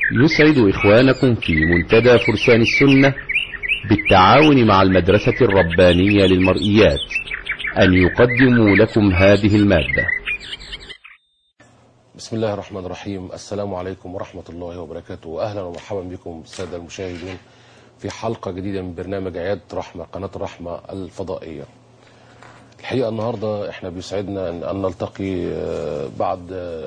يسعد إخوانكم في منتدى فرسان السنة بالتعاون مع المدرسة الربانية للمرئيات أن يقدموا لكم هذه المادة بسم الله الرحمن الرحيم السلام عليكم ورحمة الله وبركاته أهلا ومرحبا بكم السادة المشاهدين في حلقة جديدة من برنامج عيادة رحمة قناة الرحمة الفضائية الحقيقة النهاردة احنا بيسعدنا أن نلتقي بعد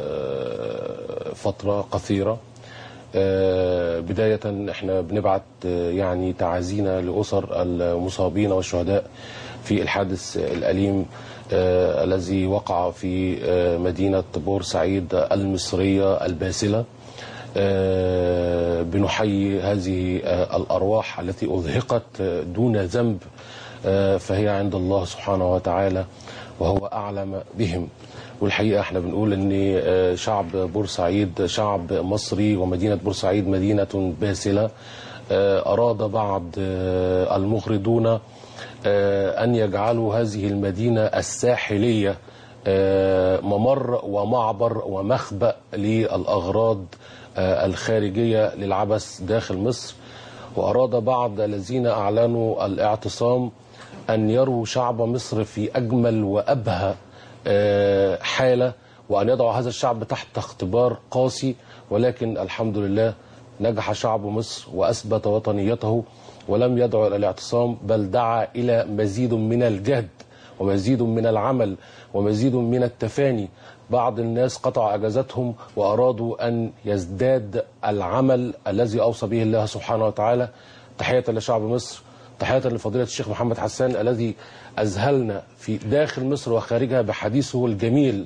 فترة قصيرة بداية احنا بنبعت يعني تعازينا لأسر المصابين والشهداء في الحادث الأليم الذي وقع في مدينة بورسعيد المصرية الباسلة بنحيي هذه الأرواح التي أذهقت دون ذنب فهي عند الله سبحانه وتعالى وهو أعلم بهم والحقيقة احنا بنقول ان شعب بورسعيد شعب مصري ومدينة بورسعيد مدينة باسلة أراد بعض المغرضون أن يجعلوا هذه المدينة الساحلية ممر ومعبر ومخبأ للأغراض الخارجية للعبث داخل مصر وأراد بعض الذين أعلنوا الاعتصام أن يروا شعب مصر في أجمل وأبهى حالة وأن يضعوا هذا الشعب تحت اختبار قاسي ولكن الحمد لله نجح شعب مصر وأثبت وطنيته ولم يدعو إلى الاعتصام بل دعا إلى مزيد من الجهد ومزيد من العمل ومزيد من التفاني بعض الناس قطعوا اجازتهم وارادوا ان يزداد العمل الذي اوصى به الله سبحانه وتعالى تحيه لشعب مصر تحيه لفضيله الشيخ محمد حسان الذي اذهلنا في داخل مصر وخارجها بحديثه الجميل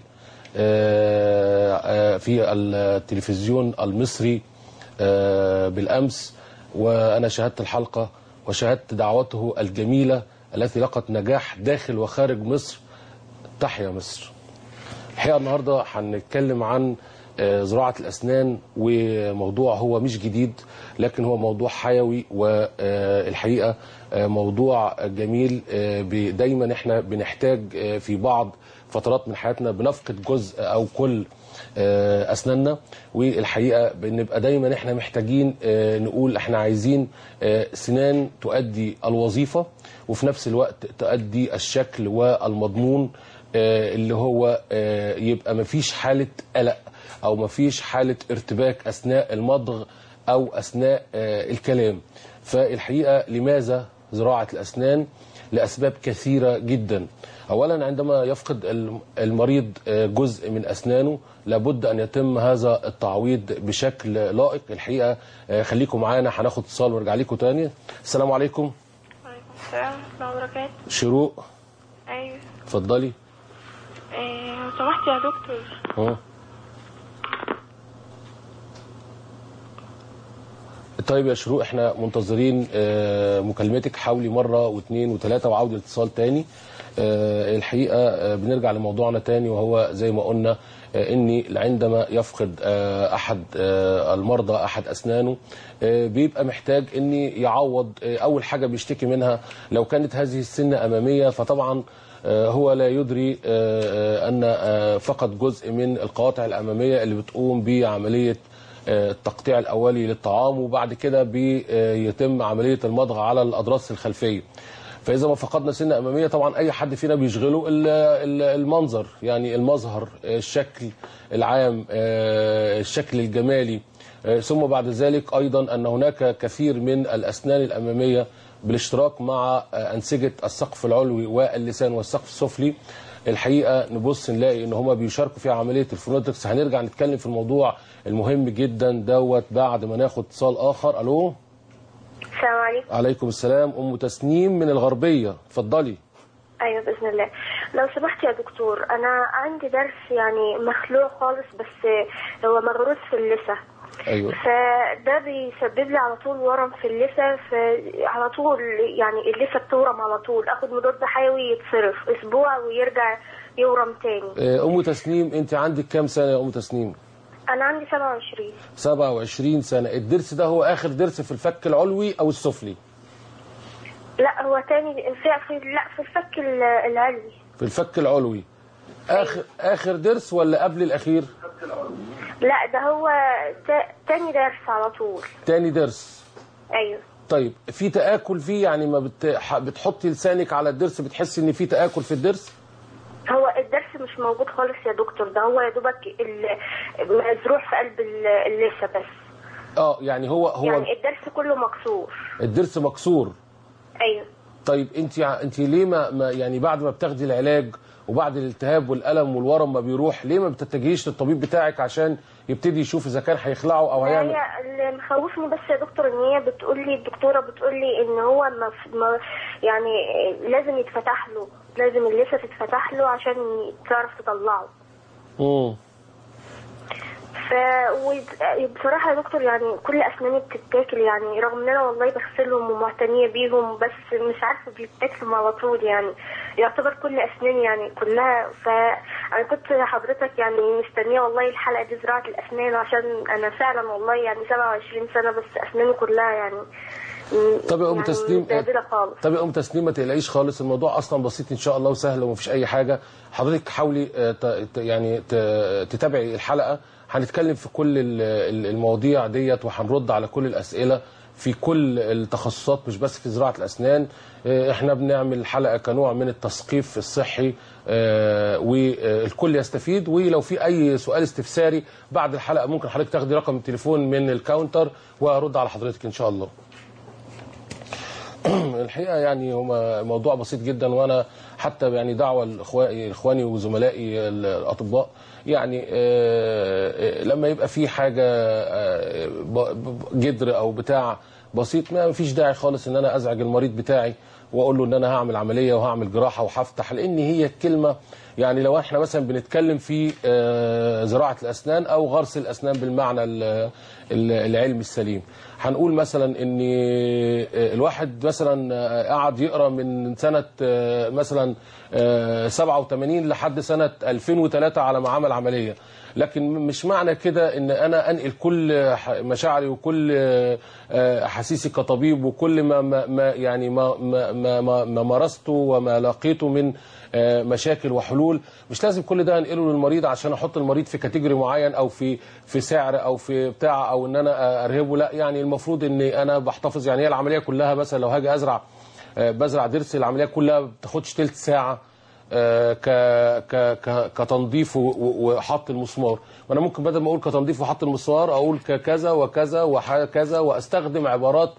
في التلفزيون المصري بالامس وانا شاهدت الحلقه وشاهدت دعوته الجميله التي لقت نجاح داخل وخارج مصر تحيا مصر الحقيقه النهارده هنتكلم عن زراعه الاسنان وموضوع هو مش جديد لكن هو موضوع حيوي والحقيقه موضوع جميل دايما احنا بنحتاج في بعض فترات من حياتنا بنفقد جزء او كل اسناننا والحقيقه بنبقى دايما احنا محتاجين نقول احنا عايزين سنان تؤدي الوظيفه وفي نفس الوقت تؤدي الشكل والمضمون اللي هو يبقى مفيش حالة قلق أو مفيش حالة ارتباك أثناء المضغ أو أثناء الكلام فالحقيقة لماذا زراعة الأسنان لأسباب كثيرة جدا أولا عندما يفقد المريض جزء من أسنانه لابد أن يتم هذا التعويض بشكل لائق الحقيقة خليكم معانا هناخد اتصال وارجع لكم تاني السلام عليكم وعليكم السلام ورحمة الله وبركاته شروق أيوة اتفضلي إيه، لو سمحت يا دكتور اه طيب يا شروق احنا منتظرين آه، مكالمتك حاولي مره واثنين وثلاثه وعوده اتصال تاني آه، الحقيقه آه، بنرجع لموضوعنا تاني وهو زي ما قلنا ان عندما يفقد احد المرضى احد اسنانه بيبقى محتاج ان يعوض اول حاجه بيشتكي منها لو كانت هذه السنه اماميه فطبعا هو لا يدري ان فقد جزء من القواطع الاماميه اللي بتقوم بعمليه التقطيع الاولي للطعام وبعد كده بيتم عمليه المضغ على الاضراس الخلفيه فاذا ما فقدنا سنه اماميه طبعا اي حد فينا بيشغله المنظر يعني المظهر الشكل العام الشكل الجمالي ثم بعد ذلك ايضا ان هناك كثير من الاسنان الاماميه بالاشتراك مع انسجه السقف العلوي واللسان والسقف السفلي الحقيقه نبص نلاقي ان هما بيشاركوا في عمليه الفونوتكس هنرجع نتكلم في الموضوع المهم جدا دوت بعد ما ناخد اتصال اخر الو السلام عليكم عليكم السلام ام تسنيم من الغربيه اتفضلي ايوه باذن الله لو سمحت يا دكتور انا عندي درس يعني مخلوع خالص بس هو مغروس في اللثه ايوه فده بيسبب لي على طول ورم في اللثه فعلى طول يعني اللثه بتورم على طول اخد مضاد حيوي يتصرف اسبوع ويرجع يورم تاني آه، ام تسنيم انت عندك كام سنه يا ام تسنيم انا عندي 27 27 سنه الضرس ده هو اخر ضرس في الفك العلوي او السفلي لا هو تاني في, في لا في الفك ال- العلوي في الفك العلوي اخر اخر ضرس ولا قبل الاخير لا ده هو تا- تاني درس على طول تاني درس ايوه طيب في تآكل فيه يعني ما بت... ح- بتحطي لسانك على الضرس بتحسي ان في تآكل في الضرس هو الدرس مش موجود خالص يا دكتور ده هو يا دوبك ال- مزروع في قلب ال- اللثه بس اه يعني هو هو يعني الدرس كله مكسور الضرس مكسور ايوه طيب انت انت ليه ما, ما يعني بعد ما بتاخدي العلاج وبعد الالتهاب والالم والورم ما بيروح ليه ما بتتجهيش للطبيب بتاعك عشان يبتدي يشوف اذا كان هيخلعه او هيعمل هي اللي مخوفني بس يا دكتور ان هي بتقول لي الدكتوره بتقول لي ان هو ما ما يعني لازم يتفتح له لازم اللثه تتفتح له عشان تعرف تطلعه امم ف وبصراحه يا دكتور يعني كل اسناني بتتاكل يعني رغم ان انا والله بغسلهم ومعتنيه بيهم بس مش عارفه بيتاكلوا على طول يعني يعتبر كل اسناني يعني كلها فانا كنت حضرتك يعني مستنيه والله الحلقه دي زراعه الاسنان عشان انا فعلا والله يعني 27 سنه بس اسناني كلها يعني طب يا ام يعني تسنيم متبهدلة خالص طب يا ام تسنيم ما تقلقيش خالص الموضوع اصلا بسيط ان شاء الله وسهل ومفيش اي حاجه حضرتك حاولي آه، ت- ت- يعني ت- تتابعي الحلقه هنتكلم في كل ال- ال- المواضيع ديت وهنرد على كل الاسئله في كل التخصصات مش بس في زراعه الاسنان آه، احنا بنعمل حلقه كنوع من التثقيف الصحي آه، والكل يستفيد ولو في اي سؤال استفساري بعد الحلقه ممكن حضرتك تاخدي رقم التليفون من الكاونتر وارد على حضرتك ان شاء الله الحقيقه يعني هو موضوع بسيط جدا وانا حتى يعني دعوه لاخواني اخواني وزملائي الاطباء يعني آه، آه، لما يبقى في حاجه آه، ب- ب- جدر او بتاع بسيط ما فيش داعي خالص ان انا ازعج المريض بتاعي واقول له ان انا هعمل عمليه وهعمل جراحه وهفتح لان هي الكلمه يعني لو احنا مثلا بنتكلم في آه، زراعه الاسنان او غرس الاسنان بالمعنى ال- ال- العلمي السليم هنقول مثلا ان الواحد مثلا قعد يقرا من سنه مثلا 87 لحد سنه 2003 على ما عمل عمليه لكن مش معنى كده ان انا انقل كل مشاعري وكل احاسيسي كطبيب وكل ما ما ما يعني ما ما ما, ما, ما مارسته وما لقيته من مشاكل وحلول مش لازم كل ده انقله للمريض عشان احط المريض في كاتيجوري معين او في في سعر او في بتاع او ان انا ارهبه لا يعني المفروض ان انا بحتفظ يعني هي العمليه كلها مثلا لو هاجي ازرع بزرع ضرس العمليه كلها ما بتاخدش ثلث ساعه ك ك ك كتنظيف وحط المسمار وانا ممكن بدل ما اقول كتنظيف وحط المسمار اقول ككذا وكذا وكذا واستخدم عبارات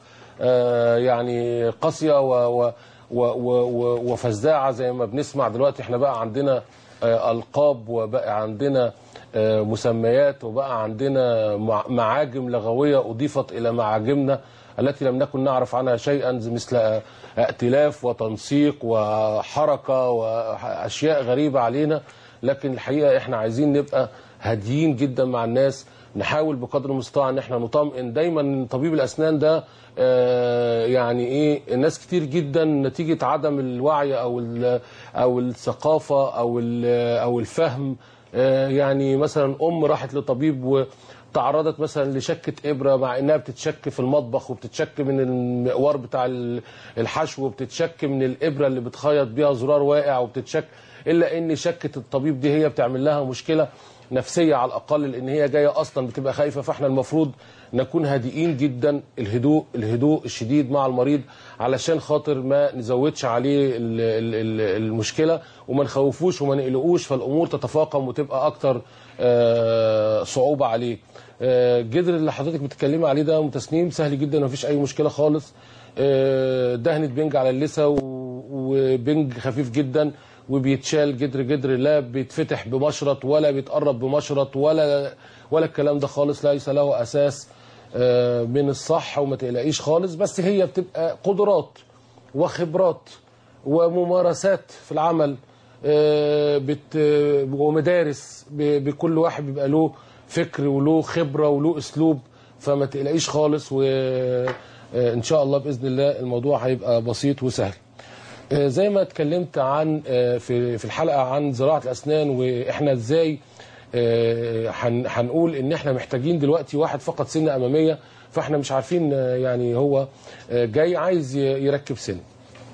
يعني قاسيه و و وفزاعه زي ما بنسمع دلوقتي احنا بقى عندنا القاب وبقى عندنا مسميات وبقى عندنا معاجم لغويه اضيفت الى معاجمنا التي لم نكن نعرف عنها شيئا مثل ائتلاف وتنسيق وحركه واشياء غريبه علينا لكن الحقيقه احنا عايزين نبقى هاديين جدا مع الناس نحاول بقدر المستطاع ان احنا نطمئن دايما طبيب الاسنان ده آه يعني ايه الناس كتير جدا نتيجه عدم الوعي او او الثقافه او او الفهم آه يعني مثلا ام راحت لطبيب وتعرضت مثلا لشكه ابره مع انها بتتشك في المطبخ وبتتشك من المقوار بتاع الحشو وبتتشك من الابره اللي بتخيط بيها زرار واقع وبتتشك الا ان شكه الطبيب دي هي بتعمل لها مشكله نفسيه على الاقل لان هي جايه اصلا بتبقى خايفه فاحنا المفروض نكون هادئين جدا الهدوء الهدوء الشديد مع المريض علشان خاطر ما نزودش عليه المشكله وما نخوفوش وما نقلقوش فالامور تتفاقم وتبقى اكتر صعوبه عليه الجدر اللي حضرتك بتتكلمي عليه ده متسنيم سهل جدا مفيش اي مشكله خالص دهنه بنج على اللثه وبنج خفيف جدا وبيتشال جدر جدر لا بيتفتح بمشرط ولا بيتقرب بمشرط ولا ولا الكلام ده خالص ليس له اساس من الصح وما تقلقيش خالص بس هي بتبقى قدرات وخبرات وممارسات في العمل بت ومدارس بكل واحد بيبقى له فكر وله خبره وله اسلوب فما تقلقيش خالص وان شاء الله باذن الله الموضوع هيبقى بسيط وسهل زي ما اتكلمت عن في في الحلقه عن زراعه الاسنان واحنا ازاي هنقول ان احنا محتاجين دلوقتي واحد فقط سنه اماميه فاحنا مش عارفين يعني هو جاي عايز يركب سن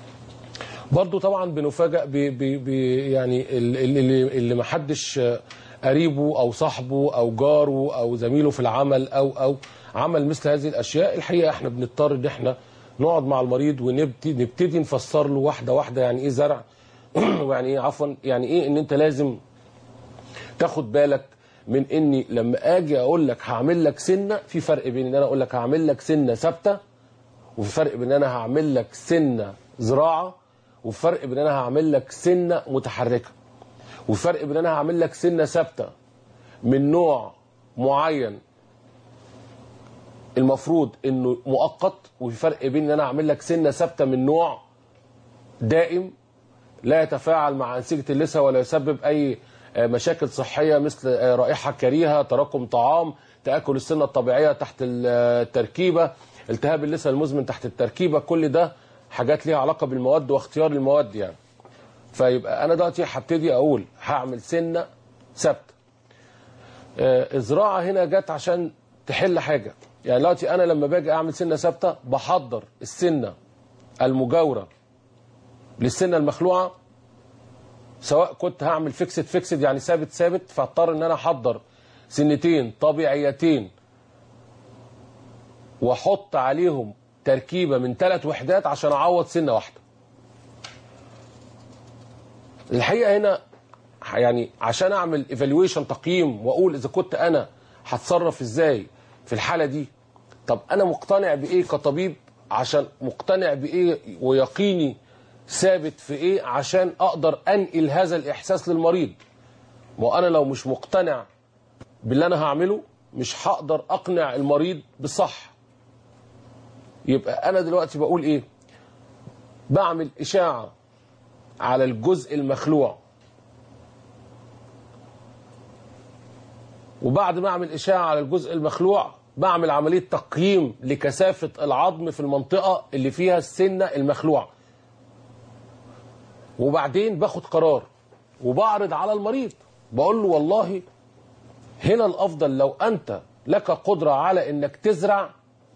برضو طبعا بنفاجئ ب يعني اللي اللي ما حدش قريبه او صاحبه او جاره او زميله في العمل او او عمل مثل هذه الاشياء الحقيقه احنا بنضطر ان احنا نقعد مع المريض ونبتدي نبتدي نفسر له واحده واحده يعني ايه زرع ويعني ايه عفوا يعني ايه ان انت لازم تاخد بالك من اني لما اجي اقول لك هعمل لك سنه في فرق بين ان انا اقول لك هعمل لك سنه ثابته وفي فرق بين ان انا هعمل لك سنه زراعه وفي فرق بين ان انا هعمل لك سنه متحركه وفي فرق بين ان انا هعمل لك سنه ثابته من نوع معين المفروض انه مؤقت وفي فرق بين ان انا اعمل لك سنه ثابته من نوع دائم لا يتفاعل مع انسجه اللثه ولا يسبب اي آه، مشاكل صحيه مثل آه، رائحه كريهه تراكم طعام تاكل السنه الطبيعيه تحت التركيبه التهاب اللثه المزمن تحت التركيبه كل ده حاجات ليها علاقه بالمواد واختيار المواد يعني فيبقى انا دلوقتي هبتدي اقول هعمل سنه ثابته آه، الزراعه هنا جت عشان تحل حاجه يعني دلوقتي انا لما باجي اعمل سنه ثابته بحضر السنه المجاوره للسنه المخلوعه سواء كنت هعمل فيكسد فيكسد يعني ثابت ثابت فاضطر ان انا احضر سنتين طبيعيتين واحط عليهم تركيبه من ثلاث وحدات عشان اعوض سنه واحده الحقيقه هنا يعني عشان اعمل ايفالويشن تقييم واقول اذا كنت انا هتصرف ازاي في الحاله دي طب انا مقتنع بايه كطبيب عشان مقتنع بايه ويقيني ثابت في ايه عشان اقدر انقل هذا الاحساس للمريض وانا لو مش مقتنع باللي انا هعمله مش هقدر اقنع المريض بالصح يبقى انا دلوقتي بقول ايه بعمل اشاعه على الجزء المخلوع وبعد ما اعمل اشاعه على الجزء المخلوع بعمل عمليه تقييم لكثافه العظم في المنطقه اللي فيها السنه المخلوعه وبعدين باخد قرار وبعرض على المريض بقول له والله هنا الافضل لو انت لك قدره على انك تزرع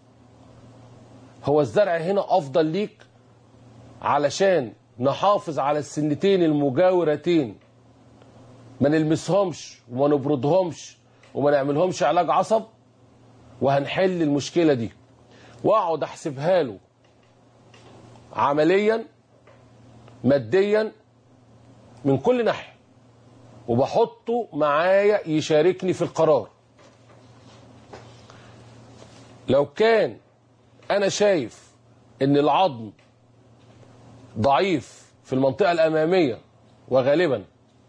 هو الزرع هنا افضل ليك علشان نحافظ على السنتين المجاورتين ما نلمسهمش وما نبردهمش وما نعملهمش علاج عصب وهنحل المشكله دي واقعد احسبها له عمليا ماديا من كل ناحيه وبحطه معايا يشاركني في القرار لو كان انا شايف ان العظم ضعيف في المنطقه الاماميه وغالبا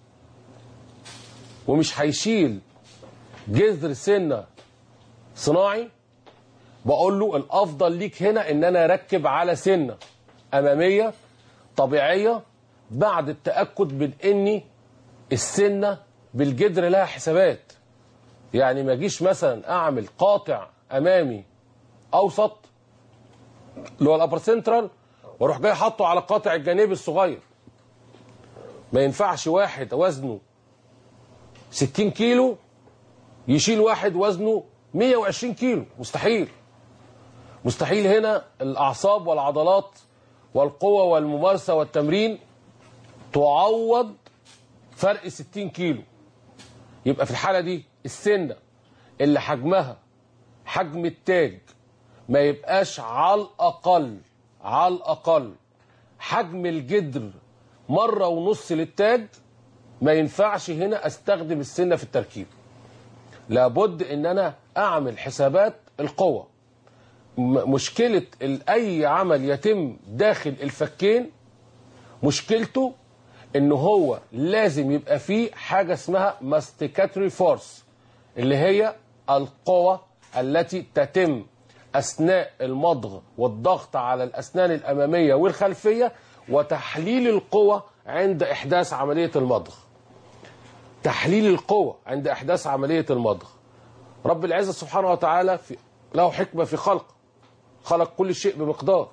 ومش هيشيل جذر سنه صناعي بقول له الافضل ليك هنا ان انا اركب على سنه اماميه طبيعيه بعد التاكد من اني السنه بالجدر لها حسابات يعني ما اجيش مثلا اعمل قاطع امامي اوسط اللي هو الابر سنترال واروح جاي حاطه على القاطع الجانبي الصغير ما ينفعش واحد وزنه 60 كيلو يشيل واحد وزنه 120 كيلو مستحيل مستحيل هنا الاعصاب والعضلات والقوه والممارسه والتمرين تعوض فرق 60 كيلو يبقى في الحاله دي السنه اللي حجمها حجم التاج ما يبقاش على الاقل على الاقل حجم الجدر مره ونص للتاج ما ينفعش هنا استخدم السنه في التركيب لابد ان انا اعمل حسابات القوه م- مشكله ال- اي عمل يتم داخل الفكين مشكلته ان هو لازم يبقى فيه حاجه اسمها ماستيكاتوري فورس اللي هي القوه التي تتم اثناء المضغ والضغط على الاسنان الاماميه والخلفيه وتحليل القوه عند احداث عمليه المضغ تحليل القوة عند إحداث عملية المضغ رب العزة سبحانه وتعالى في له حكمة في خلق خلق كل شيء بمقدار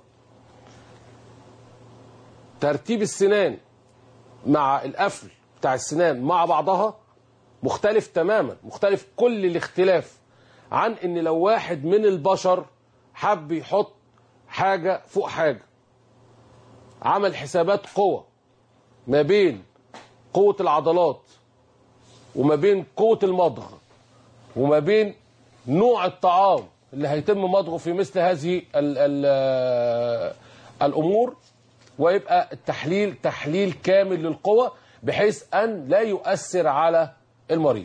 ترتيب السنان مع القفل بتاع السنان مع بعضها مختلف تماما مختلف كل الاختلاف عن ان لو واحد من البشر حب يحط حاجة فوق حاجة عمل حسابات قوة ما بين قوة العضلات وما بين قوه المضغ وما بين نوع الطعام اللي هيتم مضغه في مثل هذه ال ال الامور ويبقى التحليل تحليل كامل للقوى بحيث ان لا يؤثر على المريض.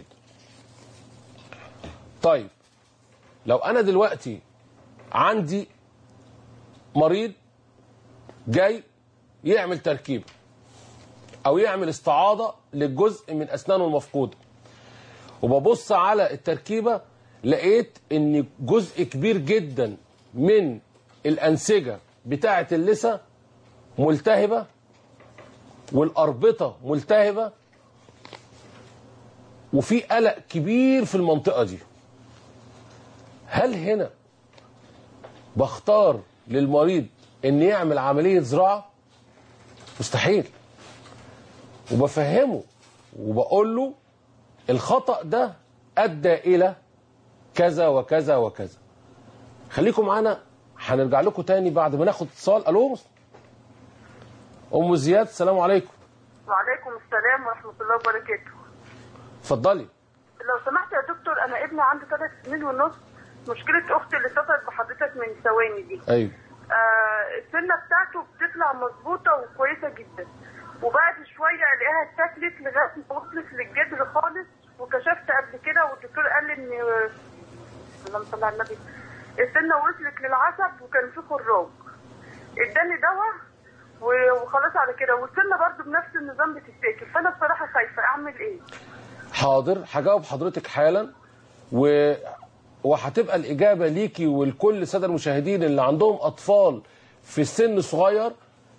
طيب لو انا دلوقتي عندي مريض جاي يعمل تركيبه او يعمل استعاضه للجزء من اسنانه المفقوده وببص على التركيبه لقيت ان جزء كبير جدا من الانسجه بتاعه اللثه ملتهبه والاربطه ملتهبه وفي قلق كبير في المنطقه دي هل هنا بختار للمريض ان يعمل عمليه زراعه مستحيل وبفهمه وبقول له الخطا ده ادى الى كذا وكذا وكذا خليكم معانا هنرجع لكم تاني بعد ما ناخد اتصال الو ام زياد السلام عليكم وعليكم السلام ورحمة الله وبركاته اتفضلي لو سمحت يا دكتور أنا ابني عنده ثلاث سنين ونص مشكلة أختي اللي اتصلت بحضرتك من ثواني دي ايوه آه السنة بتاعته بتطلع مظبوطة وكويسة جدا وبعد شوية ألاقيها اتاكلت لغاية ما وصلت للجدر خالص وكشفت قبل كده والدكتور قال لي إن اللهم صل على النبي السنة وصلت للعصب وكان في خراج اداني دواء و- وخلاص على كده والسنة برضو بنفس النظام بتتاكل فأنا بصراحة خايفة أعمل إيه؟ حاضر هجاوب حضرتك حالا و وهتبقى الإجابة ليكي ولكل السادة المشاهدين اللي عندهم أطفال في سن صغير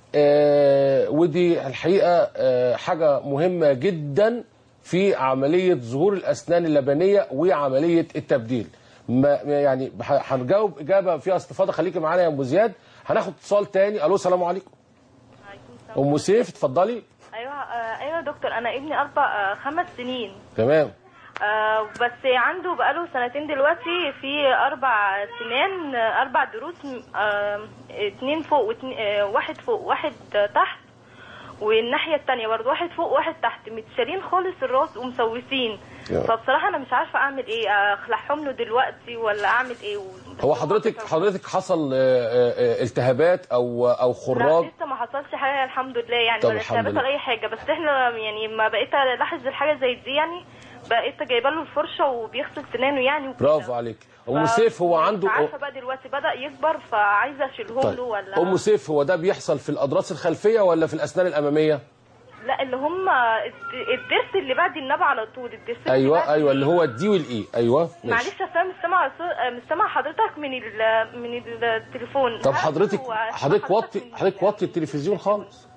آه ودي الحقيقة آه حاجة مهمة جدا في عملية ظهور الأسنان اللبنية وعملية التبديل ما ما يعني ه- هنجاوب إجابة فيها استفاضة خليكي معانا يا أم زياد هناخد اتصال تاني ألو السلام عليكم أم سيف اتفضلي ايوه آه، ايوه يا دكتور انا ابني اربع آه، خمس سنين تمام آه، بس عنده بقاله سنتين دلوقتي في اربع سنان آه، اربع دروس آه، اتنين فوق واتنين آه، واحد فوق واحد آه، تحت والناحية التانية برضه واحد فوق واحد تحت متشالين خالص الراس ومسوسين يا. فبصراحة أنا مش عارفة أعمل إيه أخلعهم له دلوقتي ولا أعمل إيه و... هو حضرتك حضرتك حصل آه، آه، التهابات او او خراج لا لسه ما حصلش حاجه الحمد لله يعني طب ولا الحمد التهابات لله. ولا اي حاجه بس احنا يعني ما بقيت الاحظ الحاجه زي دي يعني بقيت جايبه له الفرشه وبيغسل سنانه يعني وكده. برافو عليك ام ف- سيف هو مش عنده عارفه بقى دلوقتي بدا يكبر فعايزه اشيلهم طيب له ولا ام سيف هو ده بيحصل في الاضراس الخلفيه ولا في الاسنان الاماميه لا اللي هم الد- الضرس اللي بعد النبع على طول الضرس اللي ايوه بعد ايوه اللي هو الدي والاي ايوه ماشي معلش اصل أنا مش سامعه صو- مش سامعه حضرتك من ال- من التليفون طب هل حضرتك هو- حضرتك وطي من- حضرتك وطي التلفزيون خالص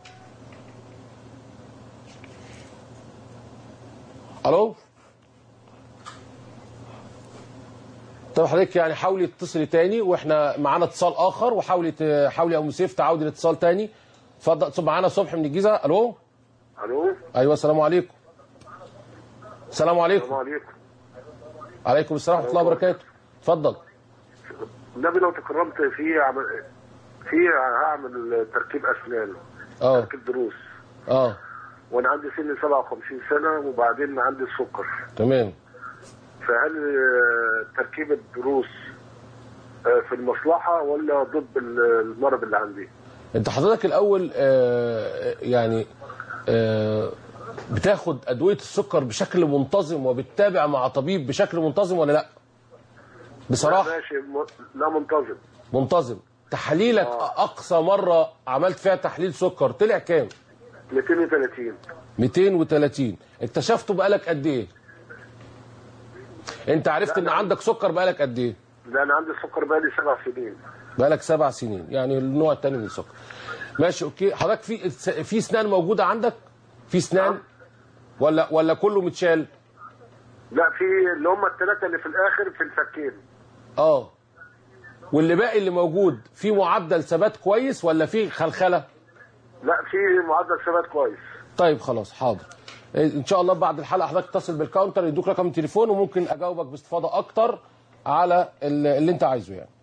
الو طب حضرتك يعني حاولي تتصلي تاني واحنا معانا اتصال اخر وحاولي ت- حاولي يا ام سيف تعودي الاتصال تاني اتفضل طب معانا صبحي من الجيزه الو الو ايوه السلام عليكم السلام عليكم السلام عليكم عليكم السلام ورحمه الله وبركاته اتفضل النبي لو تكرمت في عمل في هعمل تركيب اسنان اه تركيب دروس اه وانا عندي سن 57 سنه وبعدين عندي السكر تمام فهل آه، تركيب الدروس آه، في المصلحه ولا ضد المرض اللي عندي؟ انت حضرتك الاول آه يعني آه بتاخد ادويه السكر بشكل منتظم وبتتابع مع طبيب بشكل منتظم ولا لا بصراحه ماشي م- لا منتظم منتظم تحاليلك اقصى مره عملت فيها تحليل سكر طلع كام 230 230 اكتشفته بقالك قد ايه انت عرفت ان عندك سكر بقالك قد ايه ده انا عندي السكر بقالي سبع سنين بقالك سبع سنين يعني النوع الثاني من السكر ماشي اوكي حضرتك في في اسنان موجوده عندك في اسنان ولا ولا كله متشال لا في اللي هم الثلاثه اللي في الاخر في الفكين اه واللي باقي اللي موجود في معدل ثبات كويس ولا في خلخله لا في معدل ثبات كويس طيب خلاص حاضر إيه، ان شاء الله بعد الحلقه حضرتك تتصل بالكاونتر يدوك رقم التليفون وممكن اجاوبك باستفاضه اكتر على ال- اللي انت عايزه يعني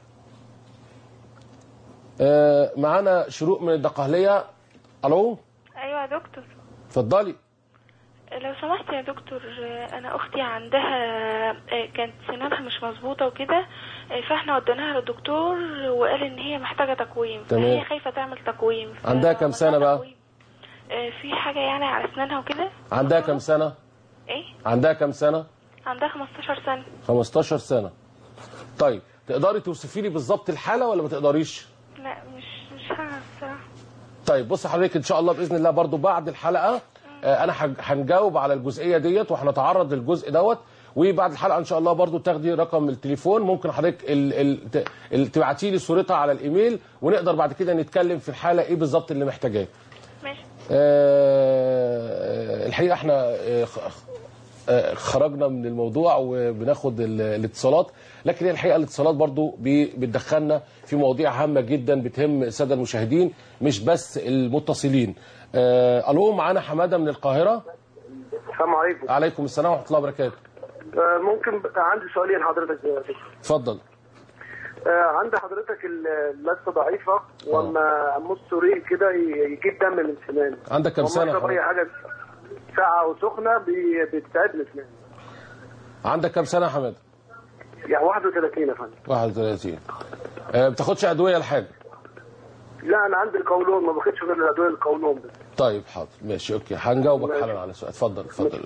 آه، معانا شروق من الدقهليه الو ايوه يا دكتور اتفضلي لو سمحت يا دكتور آه، انا اختي عندها آه، كانت سنانها مش مظبوطه وكده آه، فاحنا وديناها للدكتور وقال ان هي محتاجه تقويم تمام. فهي خايفه تعمل تقويم عندها كام سنة بقى؟ تقويم. آه، في حاجه يعني على اسنانها وكده عندها كام سنه ايه عندها كام سنه عندها 15 سنه 15 سنه طيب تقدري توصفي لي بالظبط الحاله ولا ما تقدريش لا مش مش عارفه الصراحة. طيب بص حضرتك ان شاء الله باذن الله برضو بعد الحلقه آه، انا هج- هنجاوب على الجزئيه ديت وهنتعرض للجزء دوت وبعد الحلقه ان شاء الله برضو تاخدي رقم التليفون ممكن حضرتك ال... ال... ت- ال... تبعتي لي صورتها على الايميل ونقدر بعد كده نتكلم في الحاله ايه بالظبط اللي محتاجاه ماشي آه، الحقيقه احنا آه، خ- آه، خرجنا من الموضوع وبناخد ال- الاتصالات لكن هي الحقيقه الاتصالات برضو بي- بتدخلنا في مواضيع هامه جدا بتهم الساده المشاهدين مش بس المتصلين آه، الو معانا حماده من القاهره السلام عليكم عليكم السلام ورحمه الله وبركاته آه، ممكن بقى عندي سؤالين لحضرتك يا دكتور. اتفضل آه، عند حضرتك ال- اللثه ضعيفه واما امص ريق كده ي- يجيب دم من سناني عندك كام سنه وأما أشرب اي حضرتك؟ حاجه ساقعه وسخنه بي- بتتعب لي سناني عندك كام سنه يا حماده يعني 31 يا فندم 31 آه، بتاخدش ادويه لحاجه لا انا عندي القولون ما باخدش غير الادويه القولون بس طيب حاضر ماشي اوكي هنجاوبك ماشي. حالا على السؤال اتفضل اتفضل اتفضل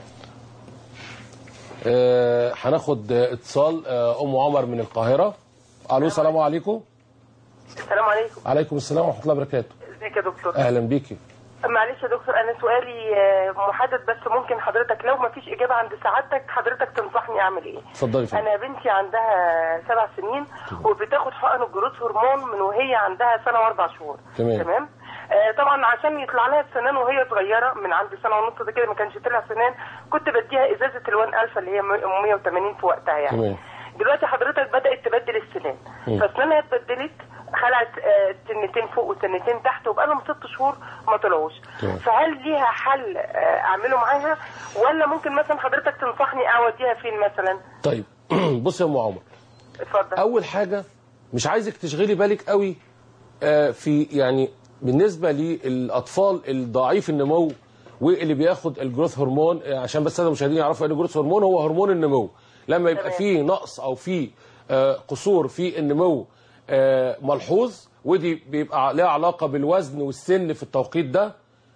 آه، هناخد آه، اتصال آه، ام عمر من القاهره الو السلام عليكم السلام عليكم عليكم السلام ورحمه الله وبركاته ازيك يا دكتور اهلا بيكي معلش يا دكتور انا سؤالي آه، محدد بس ممكن حضرتك لو ما فيش اجابه عند سعادتك حضرتك تنصحني اعمل ايه اتفضلي فندم انا بنتي عندها سبع سنين وبتاخد حقن الجروث هرمون من وهي عندها سنه واربع شهور تمام. تمام آه، طبعا عشان يطلع لها السنان وهي صغيره من عند سنه ونص ده كده ما كانش طلع سنان كنت بديها ازازه الوان الفا اللي هي 180 في وقتها يعني تمام دلوقتي حضرتك بدات تبدل السنان مم. فاسنانها اتبدلت خلعت آه، سنتين فوق وسنتين تحت وبقى لهم ست شهور ما طلعوش تمام. فهل ليها حل آه، اعمله معاها ولا ممكن مثلا حضرتك تنصحني اوديها فين مثلا طيب بص يا ام عمر اتفضل اول حاجه مش عايزك تشغلي بالك قوي آه، في يعني بالنسبه للاطفال الضعيف النمو واللي بياخد الجروث هرمون آه، عشان بس الساده المشاهدين يعرفوا ان الجروث هرمون هو هرمون النمو لما يبقى تمام. فيه نقص او فيه آه، قصور في النمو آه، ملحوظ ودي بيبقى لها علاقه بالوزن والسن في التوقيت ده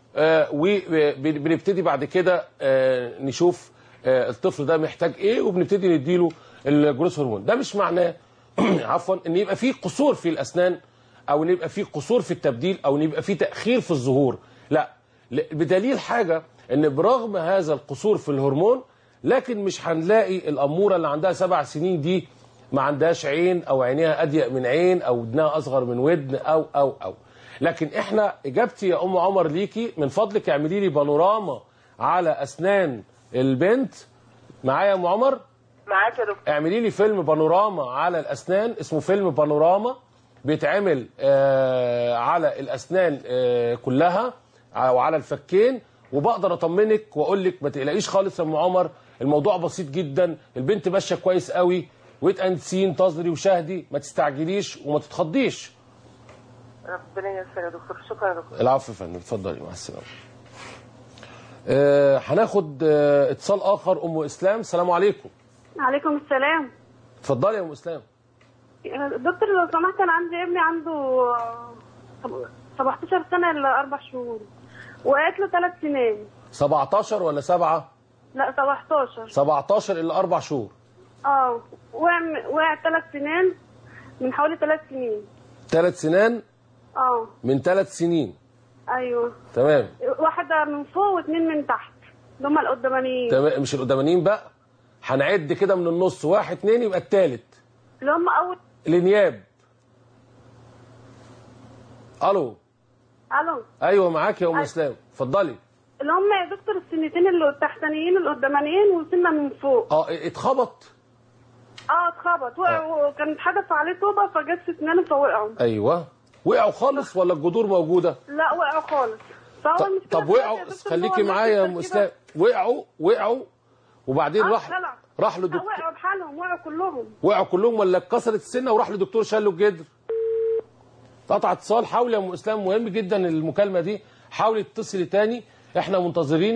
وبنبتدي بعد كده آه، نشوف آه، الطفل ده محتاج ايه وبنبتدي نديله الجروث هرمون ده مش معناه عفوا ان يبقى فيه قصور في الاسنان او ان يبقى فيه قصور في التبديل او ان يبقى فيه تاخير في الظهور لا ل- بدليل حاجه ان برغم هذا القصور في الهرمون لكن مش هنلاقي الاموره اللي عندها سبع سنين دي ما عندهاش عين او عينيها اضيق من عين او ودنها اصغر من ودن او او او لكن احنا اجابتي يا ام عمر ليكي من فضلك اعملي لي بانوراما على اسنان البنت معايا يا ام عمر معاك يا دكتور اعملي لي فيلم بانوراما على الاسنان اسمه فيلم بانوراما بيتعمل آه على الاسنان آه كلها او على الفكين وبقدر اطمنك واقول لك ما تقلقيش خالص يا ام عمر الموضوع بسيط جدا البنت ماشيه كويس قوي ويت اند سي انتظري وشاهدي ما تستعجليش وما تتخضيش ربنا ييسر يا دكتور شكرا يا دكتور العفو يا فندم اتفضلي مع السلامه آه هناخد آه اتصال اخر ام اسلام السلام عليكم عليكم السلام اتفضلي يا ام اسلام دكتور لو سمحت انا عندي ابني عنده آه، 17 سنه الا اربع شهور وقعت له ثلاث سنين 17 ولا 7 لا 17 17 الا اربع شهور اه وقع م- وقع ثلاث سنين من حوالي ثلاث سنين ثلاث سنان اه من ثلاث سنين ايوه تمام واحده من فوق واثنين من تحت اللي هم القدامانيين تمام مش القدامانيين بقى هنعد كده من النص واحد اتنين يبقى التالت اللي هم اول الانياب الو الو ايوه معاك يا ام أي- اسلام اتفضلي اللي هم يا دكتور السنتين اللي التحتانيين القدامانيين وسنه من فوق اه اتخبط اه اتخبط وقع وكان حدث عليه طوبه فجت في اسنانه فوقعوا ايوه وقعوا خالص ولا الجذور موجوده لا وقعوا خالص فهو طب, المشكلة طب دلوقتي يا وقعوا دكتور إن هو خليكي معايا يا ام الناس اسلام وقعوا وقعوا وبعدين آه، راح لا، لا. راح لا، لدكتور وقعوا بحالهم وقعوا كلهم وقعوا كلهم ولا اتكسرت السنه وراح لدكتور شال له الجدر قطع اتصال حاولي يا ام اسلام مهم جدا المكالمه دي حاولي تتصلي تاني احنا منتظرينك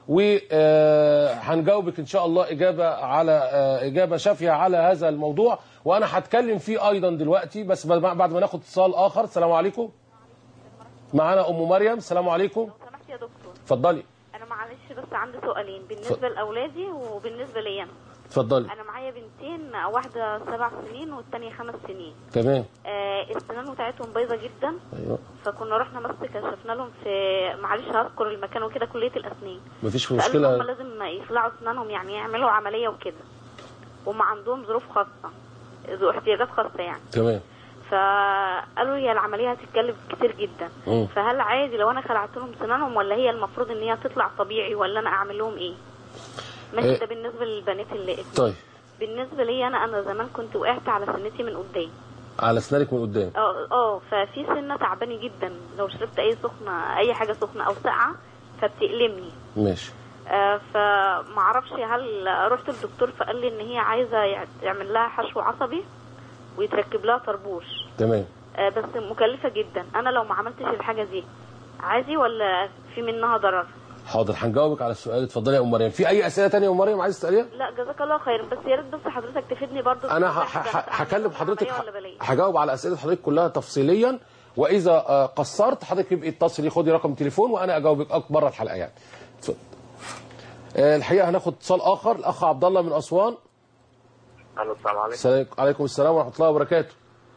وهنجاوبك ان شاء الله اجابه على آه، اجابه شافيه على هذا الموضوع وانا هتكلم فيه ايضا دلوقتي بس بعد ما ناخد اتصال اخر السلام عليكم معانا ام مريم السلام عليكم سمحت يا دكتور اتفضلي انا معلش بس عندي سؤالين بالنسبه لاولادي وبالنسبه لي انا اتفضلي انا معايا بنتين واحده سبع سنين والتانية خمس سنين تمام آه السنان بتاعتهم بايظه جدا ايوه فكنا رحنا بس كشفنا لهم في معلش هذكر المكان وكده كليه الاسنان مفيش فقالوا إن هم مشكله لازم يخلعوا اسنانهم يعني يعملوا عمليه وكده هم عندهم ظروف خاصه ذو احتياجات خاصه يعني تمام فقالوا هي العمليه هتتكلف كتير جدا مم. فهل عادي لو انا خلعت لهم سنانهم ولا هي المفروض ان هي تطلع طبيعي ولا انا اعمل لهم ايه ماشي إيه. ده بالنسبه للبنات اللي طيب بالنسبه لي انا انا زمان كنت وقعت على سنتي من قدام على اسنانك من قدام اه اه ففي سنه تعباني جدا لو شربت اي سخنه اي حاجه سخنه او ساقعه فبتألمني ماشي آه فمعرفش هل رحت للدكتور فقال لي ان هي عايزه يع- يعمل لها حشو عصبي ويتركب لها طربوش تمام آه بس مكلفه جدا انا لو ما عملتش الحاجه دي عادي ولا في منها ضرر حاضر هنجاوبك على السؤال اتفضلي يا ام مريم في اي اسئله تانية يا ام مريم عايز تساليها لا جزاك الله خير بس يا ريت بس حضرتك تفيدني برضو انا في ه- الحاجة ه- بتاعت هكلم عملية حضرتك ولا بلاش؟ هجاوب على اسئله حضرتك كلها تفصيليا واذا آه، قصرت حضرتك يبقى اتصلي خدي رقم تليفون وانا اجاوبك أك- بره الحلقه يعني اتفضل. آه، الحقيقه هناخد اتصال اخر الاخ عبد الله من اسوان الو السلام عليكم السلام عليكم السلام ورحمه الله وبركاته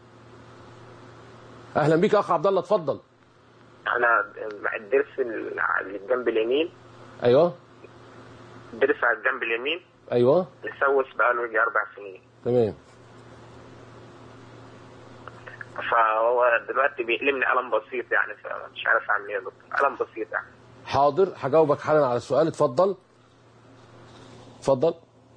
اهلا بيك يا اخ عبد الله اتفضل انا الضرس اللي جنب اليمين ايوه الضرس على الجنب اليمين ايوه مسوس بقاله يجي اربع سنين تمام فهو دلوقتي بيألمني ألم بسيط يعني فمش عارف اعمل ايه يا دكتور ألم بسيط يعني حاضر هجاوبك حالا على السؤال اتفضل اتفضل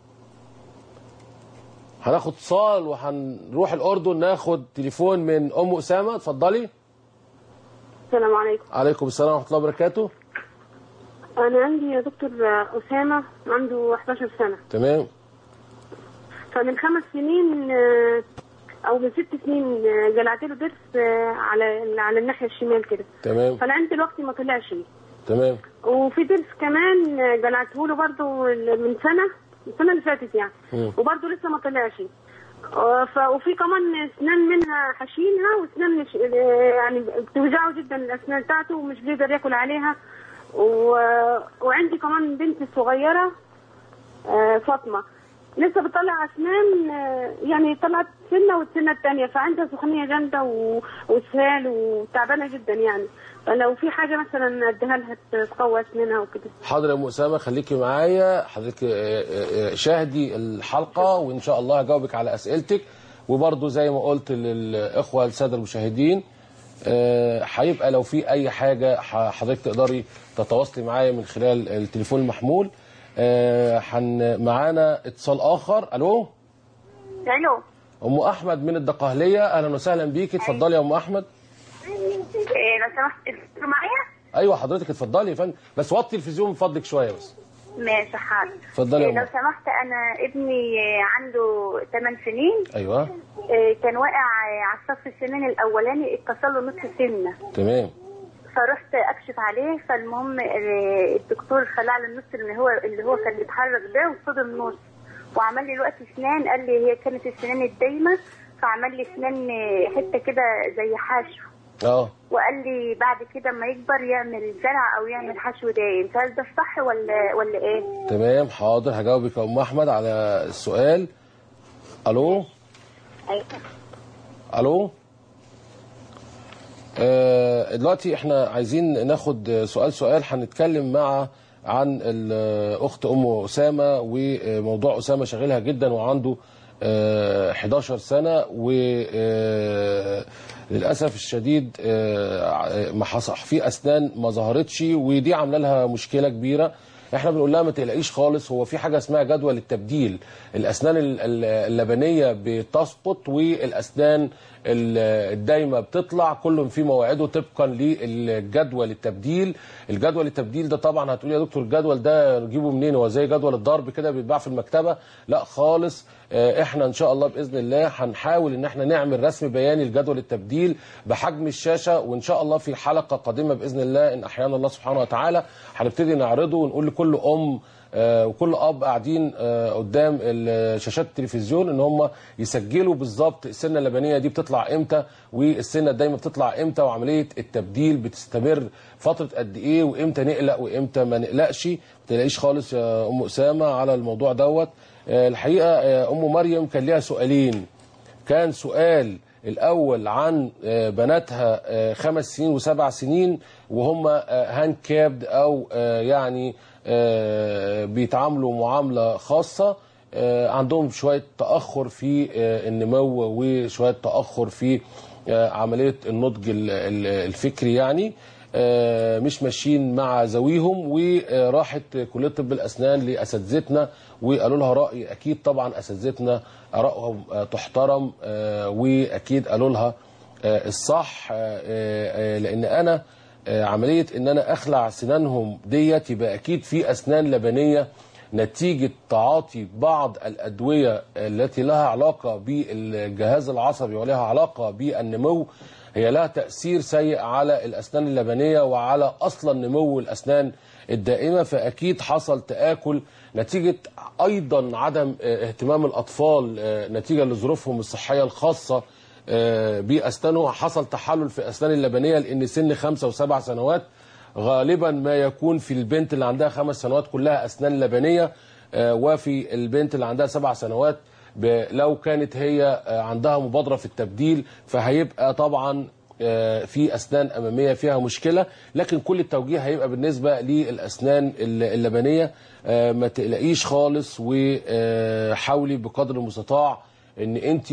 هناخد اتصال وهنروح الاردن ناخد تليفون من ام اسامه اتفضلي السلام عليكم عليكم السلام ورحمه الله وبركاته انا عندي يا دكتور اسامه عنده 11 سنه تمام فمن خمس سنين آه، او من ست سنين آه، جلعت له ضرس آه، على على الناحيه الشمال كده تمام فلعند دلوقتي ما طلعش تمام وفي ضرس كمان آه، جلعته له برضه من سنه السنه اللي فاتت يعني مم. وبرضه لسه ما طلعش آه، ف وفي كمان اسنان منها حشينها واسنان مش آه، يعني بتوجعه جدا الاسنان بتاعته ومش بيقدر ياكل عليها و... وعندي كمان بنت صغيره آه، فاطمه لسه بتطلع اسنان آه، يعني طلعت سنه والسنه الثانيه فعندها سخونيه جامده و... واسهال وتعبانه جدا يعني فلو في حاجه مثلا اديها لها تقوي اسنانها وكده حاضر يا ام اسامه خليكي معايا حضرتك آه، آه، آه، شاهدي الحلقه وان شاء الله هجاوبك على اسئلتك وبرضه زي ما قلت للاخوه الساده المشاهدين آه، هيبقى لو في اي حاجه ح- حضرتك تقدري تتواصلي معايا من خلال التليفون المحمول آه، حن معانا اتصال اخر الو الو ام احمد من الدقهليه اهلا وسهلا بيكي اتفضلي يا ام احمد إيه لو سمحت انتوا معايا ايوه حضرتك اتفضلي يا فندم بس وطي التلفزيون من فضلك شويه بس ماشي حاضر اتفضلي يا إيه لو ام سمحت انا ابني عنده 8 سنين ايوه إيه كان واقع على الصف السنين الاولاني اتكسر له نص سنه تمام فرحت اكشف عليه فالمهم آه، الدكتور خلع له النص اللي هو اللي هو كان بيتحرك ده وفضل نص وعمل لي دلوقتي اسنان قال لي هي كانت السنان الدايمه فعمل لي اسنان آه، حته كده زي حشو اه وقال لي بعد كده اما يكبر يعمل زرع او يعمل حشو دايم فهل ده الصح ولا ولا ايه؟ تمام حاضر هجاوبك يا ام احمد على السؤال الو ايوه الو آه، دلوقتي احنا عايزين ناخد سؤال سؤال هنتكلم مع عن الاخت ام اسامه وموضوع اسامه شاغلها جدا وعنده آه، 11 سنه وللاسف الشديد آه، ما حصل في اسنان ما ظهرتش ودي عامله لها مشكله كبيره احنا بنقول لها ما تقلقيش خالص هو في حاجه اسمها جدول التبديل الاسنان ال- ال- اللبنيه بتسقط والاسنان ال- الدايمه بتطلع كل في مواعيده طبقا للجدول التبديل الجدول التبديل ده طبعا هتقول يا دكتور الجدول ده نجيبه منين هو زي جدول الضرب كده بيتباع في المكتبه لا خالص آه، احنا ان شاء الله باذن الله هنحاول ان احنا نعمل رسم بياني لجدول التبديل بحجم الشاشه وان شاء الله في حلقه قادمه باذن الله ان احيانا الله سبحانه وتعالى هنبتدي نعرضه ونقول لكل ام آه، وكل اب قاعدين آه، قدام ال- شاشات التلفزيون ان هم يسجلوا بالظبط السنه اللبنيه دي بتطلع امتى والسنه الدايمه بتطلع امتى وعمليه التبديل بتستمر فتره قد ايه وامتى نقلق وامتى ما نقلقش ما تلاقيش خالص يا ام اسامه على الموضوع دوت آه، الحقيقه آه، ام مريم كان ليها سؤالين كان سؤال الاول عن آه، بناتها آه، خمس سنين وسبع سنين وهم هاند كابد او آه، يعني آه، بيتعاملوا معامله خاصه آه، عندهم شويه تاخر في آه، النمو وشويه تاخر في آه، عمليه النضج ال- ال- الفكري يعني آه، مش ماشيين مع ذويهم وراحت كليه طب الاسنان لاساتذتنا وقالوا لها راي اكيد طبعا اساتذتنا ارائهم آه، تحترم آه، واكيد قالوا لها آه، الصح آه، آه، لان انا آه، عمليه ان انا اخلع سنانهم ديت يبقى اكيد في اسنان لبنيه نتيجه تعاطي بعض الادويه التي لها علاقه بالجهاز العصبي ولها علاقه بالنمو هي لها تاثير سيء على الاسنان اللبنيه وعلى اصلا نمو الاسنان الدائمه فاكيد حصل تاكل نتيجه ايضا عدم آه، اهتمام الاطفال آه، نتيجه لظروفهم الصحيه الخاصه آه، باسنانه حصل تحلل في اسنان اللبنيه لان سن خمسه وسبع سنوات غالبا ما يكون في البنت اللي عندها خمس سنوات كلها اسنان لبنيه آه، وفي البنت اللي عندها سبع سنوات ب- لو كانت هي آه، عندها مبادره في التبديل فهيبقى طبعا آه، في اسنان اماميه فيها مشكله لكن كل التوجيه هيبقى بالنسبه للاسنان الل- اللبنيه آه، ما تقلقيش خالص وحاولي بقدر المستطاع ان انت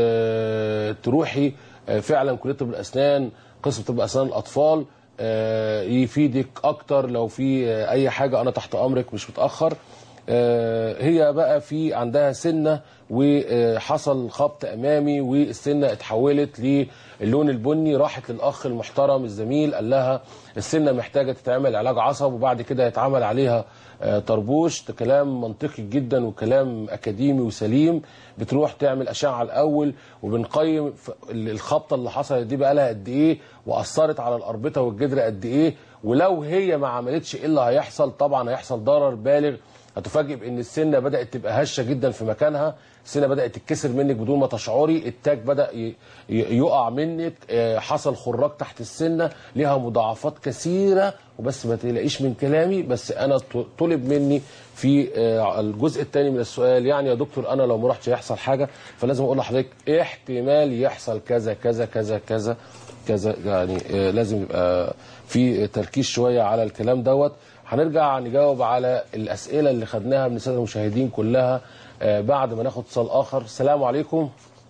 آه، تروحي آه، فعلا كليه طب الاسنان قسم طب اسنان الاطفال آه، يفيدك اكتر لو في آه، اي حاجه انا تحت امرك مش متاخر آه، هي بقى في عندها سنه وحصل خبط امامي والسنه اتحولت للون البني راحت للاخ المحترم الزميل قال لها السنه محتاجه تتعمل علاج عصب وبعد كده يتعمل عليها آه، طربوش ده كلام منطقي جدا وكلام اكاديمي وسليم بتروح تعمل اشعه الاول وبنقيم ف- الخبطه اللي حصلت دي بقى لها قد ايه واثرت على الاربطه والجدر قد ايه ولو هي ما عملتش ايه اللي هيحصل طبعا هيحصل ضرر بالغ هتفاجئ بان السنه بدات تبقى هشه جدا في مكانها السنه بدات تتكسر منك بدون ما تشعري التاج بدا ي- ي- يقع منك آه، حصل خراج تحت السنه ليها مضاعفات كثيره وبس ما تقلقيش من كلامي بس انا ط- طلب مني في آه، الجزء الثاني من السؤال يعني يا دكتور انا لو ما رحتش هيحصل حاجه فلازم اقول لحضرتك احتمال يحصل كذا كذا كذا كذا كذا يعني آه، لازم يبقى في تركيز شويه على الكلام دوت هنرجع نجاوب على الاسئله اللي خدناها من الساده المشاهدين كلها آه، بعد ما ناخد اتصال اخر السلام عليكم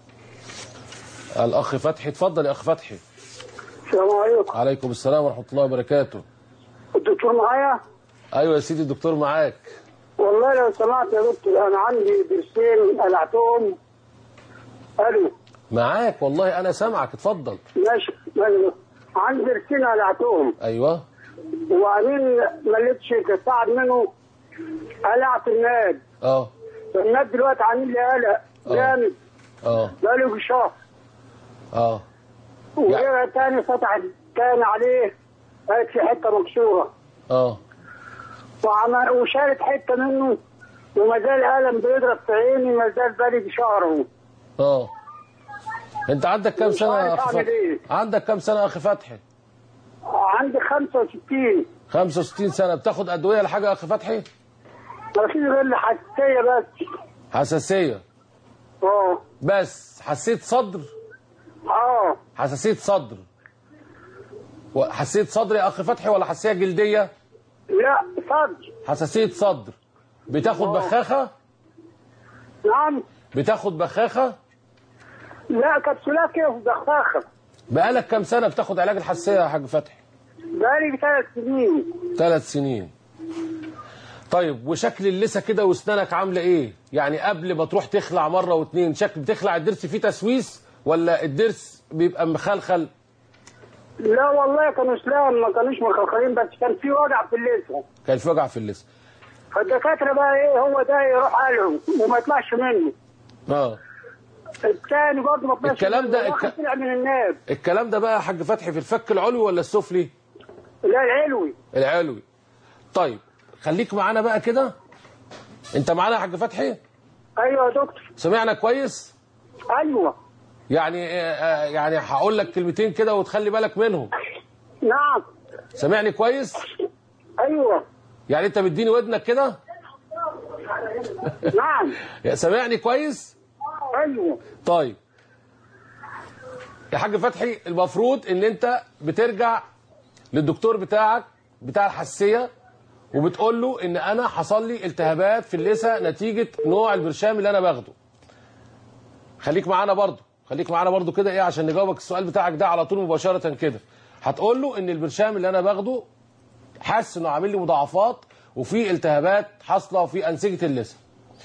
الاخ فتحي اتفضل يا اخ فتحي السلام عليكم عليكم السلام ورحمه الله وبركاته الدكتور معايا ايوه يا سيدي الدكتور معاك والله لو سمعت يا دكتور انا عندي ضرسين قلعتهم الو معاك والله انا سامعك اتفضل ماشي ماشي عندي ضرسين قلعتهم ايوه وبعدين مليت شركه تعب منه قلعت الناد اه الناد دلوقتي عامل لي قلق جامد اه بقاله شهر اه وهي تاني فتحت تاني عليه قالت في حته مكسوره اه وعمل وشالت حته منه وما زال الم بيضرب في عيني ما زال بالي شهره اه انت عندك كام مش سنه يا عارف اخ أعمل فتحي إيه. عندك كام سنه يا اخ فتحي عندي 65 65 سنه بتاخد ادويه لحاجه يا اخ فتحي ما فيش غير الحساسيه بس حساسيه اه بس حسيت صدر اه حساسيه صدر و- حساسيه صدر يا اخ فتحي ولا حساسيه جلديه لا صدر حساسيه صدر بتاخد بخاخه نعم بتاخد بخاخه لا كبسولات كده في دخاخه بقالك كام سنه بتاخد علاج الحساسيه يا حاج فتحي بقالي ثلاث سنين ثلاث سنين طيب وشكل اللثه كده واسنانك عامله ايه يعني قبل ما تروح تخلع مره واتنين شكل بتخلع الضرس فيه تسويس ولا الضرس بيبقى مخلخل لا والله كانوا اسلام ما كانوش مخلخلين بس كان في وجع في اللسه كان في وجع في اللسان فالدكاتره بقى ايه هو ده يروح قالهم وما يطلعش منه اه الثاني برضه ما طلعش الكلام ده- منه. واحد الك- طلع من الناب الكلام ده بقى يا حاج فتحي في الفك العلوي ولا السفلي لا العلوي العلوي طيب خليك معانا بقى كده انت معانا يا حاج فتحي ايوه يا دكتور سمعنا كويس ايوه يعني آه، آه، يعني هقول لك كلمتين كده وتخلي بالك منهم نعم سامعني كويس ايوه يعني انت مديني ودنك كده نعم يا سامعني كويس ايوه طيب يا حاج فتحي المفروض ان انت بترجع للدكتور بتاعك بتاع الحساسيه وبتقول له ان انا حصل لي التهابات في اللثه نتيجه نوع البرشام اللي انا باخده خليك معانا برضو خليك معانا برضو كده ايه عشان نجاوبك السؤال بتاعك ده على طول مباشره كده هتقول له ان البرشام اللي انا باخده حاسس انه عامل لي مضاعفات وفي التهابات حاصله في انسجه اللثه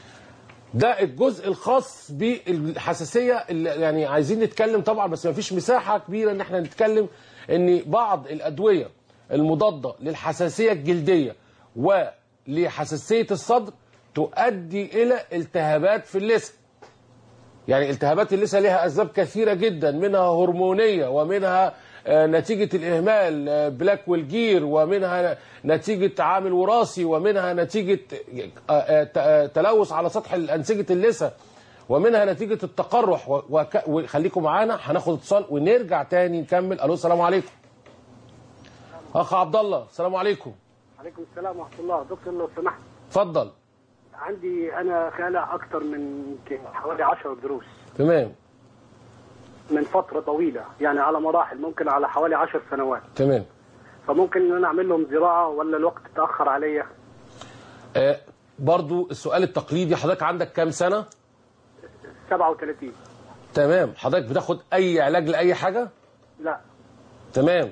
ده الجزء الخاص بالحساسيه اللي يعني عايزين نتكلم طبعا بس ما فيش مساحه كبيره ان احنا نتكلم ان بعض الادويه المضاده للحساسيه الجلديه ولحساسيه الصدر تؤدي الى التهابات في اللثه يعني التهابات اللثه لها اسباب كثيره جدا منها هرمونيه ومنها آه، نتيجة الإهمال آه، بلاك والجير ومنها نتيجة عامل وراثي ومنها نتيجة آه، آه، ت- آه، تلوث على سطح أنسجة اللثة ومنها نتيجة التقرح و- وك- وخليكم معانا هناخد اتصال ونرجع تاني نكمل ألو السلام عليكم أخ عبد الله السلام عليكم عليكم السلام ورحمه الله دكتور لو سمحت اتفضل عندي انا خالع اكتر من يمكن حوالي 10 دروس تمام من فتره طويله يعني على مراحل ممكن على حوالي 10 سنوات تمام فممكن ان انا اعمل لهم زراعه ولا الوقت اتاخر عليا آه برضو السؤال التقليدي حضرتك عندك كام سنة 37 تمام حضرتك بتاخد أي علاج لأي حاجة لا تمام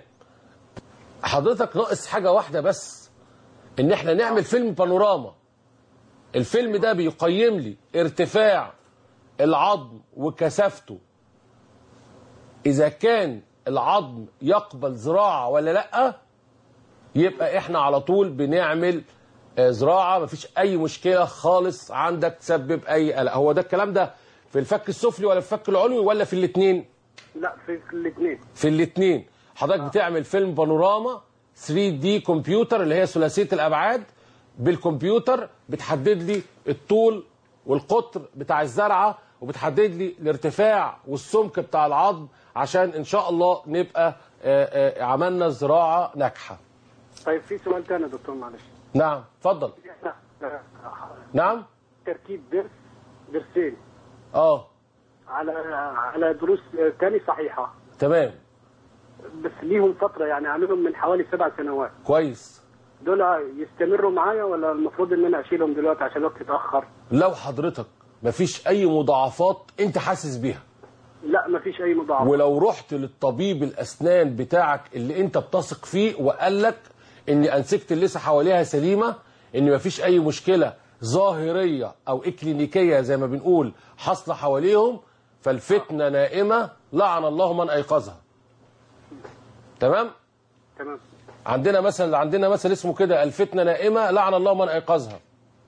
حضرتك ناقص حاجة واحدة بس ان احنا نعمل فيلم بانوراما الفيلم ده بيقيم لي ارتفاع العظم وكثافته اذا كان العظم يقبل زراعة ولا لا يبقى احنا على طول بنعمل آه، زراعة مفيش اي مشكلة خالص عندك تسبب اي قلق هو ده الكلام ده في الفك السفلي ولا في الفك العلوي ولا في الاتنين لا في الاثنين في الاثنين حضرتك بتعمل فيلم بانوراما 3 دي كمبيوتر اللي هي ثلاثيه الابعاد بالكمبيوتر بتحدد لي الطول والقطر بتاع الزرعه وبتحدد لي الارتفاع والسمك بتاع العظم عشان ان شاء الله نبقى آه، آه، عملنا زراعه ناجحه طيب في سؤال تاني يا دكتور معلش نعم اتفضل نعم تركيب درس درسين اه على على دروس تاني صحيحه تمام بس ليهم فتره يعني عاملهم من حوالي سبع سنوات كويس دول يستمروا معايا ولا المفروض ان انا اشيلهم دلوقتي عشان الوقت اتاخر لو حضرتك مفيش اي مضاعفات انت حاسس بيها لا مفيش اي مضاعفه ولو رحت للطبيب الاسنان بتاعك اللي انت بتثق فيه وقال لك ان انسجه اللثه حواليها سليمه ان مفيش اي مشكله ظاهريه او اكلينيكيه زي ما بنقول حاصله حواليهم فالفتنه نائمه لعن الله من ايقظها تمام تمام عندنا مثل عندنا مثل اسمه كده الفتنه نائمه لعن الله من ايقظها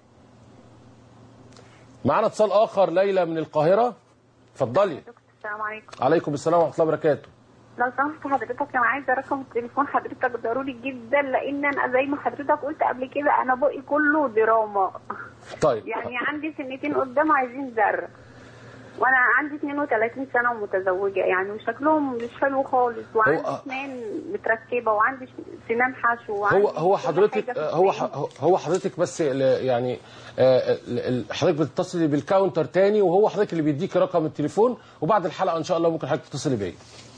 معانا اتصال اخر ليلى من القاهره اتفضلي السلام عليكم عليكم السلام ورحمه الله وبركاته لو سمحت حضرتك انا عايزه رقم تليفون حضرتك ضروري جدا لان انا زي ما حضرتك قلت قبل كده انا بقي كله دراما طيب يعني عندي سنتين قدام عايزين زر وانا عندي 32 سنه ومتزوجه يعني وشكلهم مش حلو خالص وعندي هو- اسنان متركبه وعندي سنان حشو وعندي هو هو كل حضرتك حاجة في هو السنان. ح- هو حضرتك بس ال- يعني آه، ال- ال- حضرتك بتتصلي بالكاونتر تاني وهو حضرتك اللي بيديك رقم التليفون وبعد الحلقه ان شاء الله ممكن حضرتك تتصلي بيا.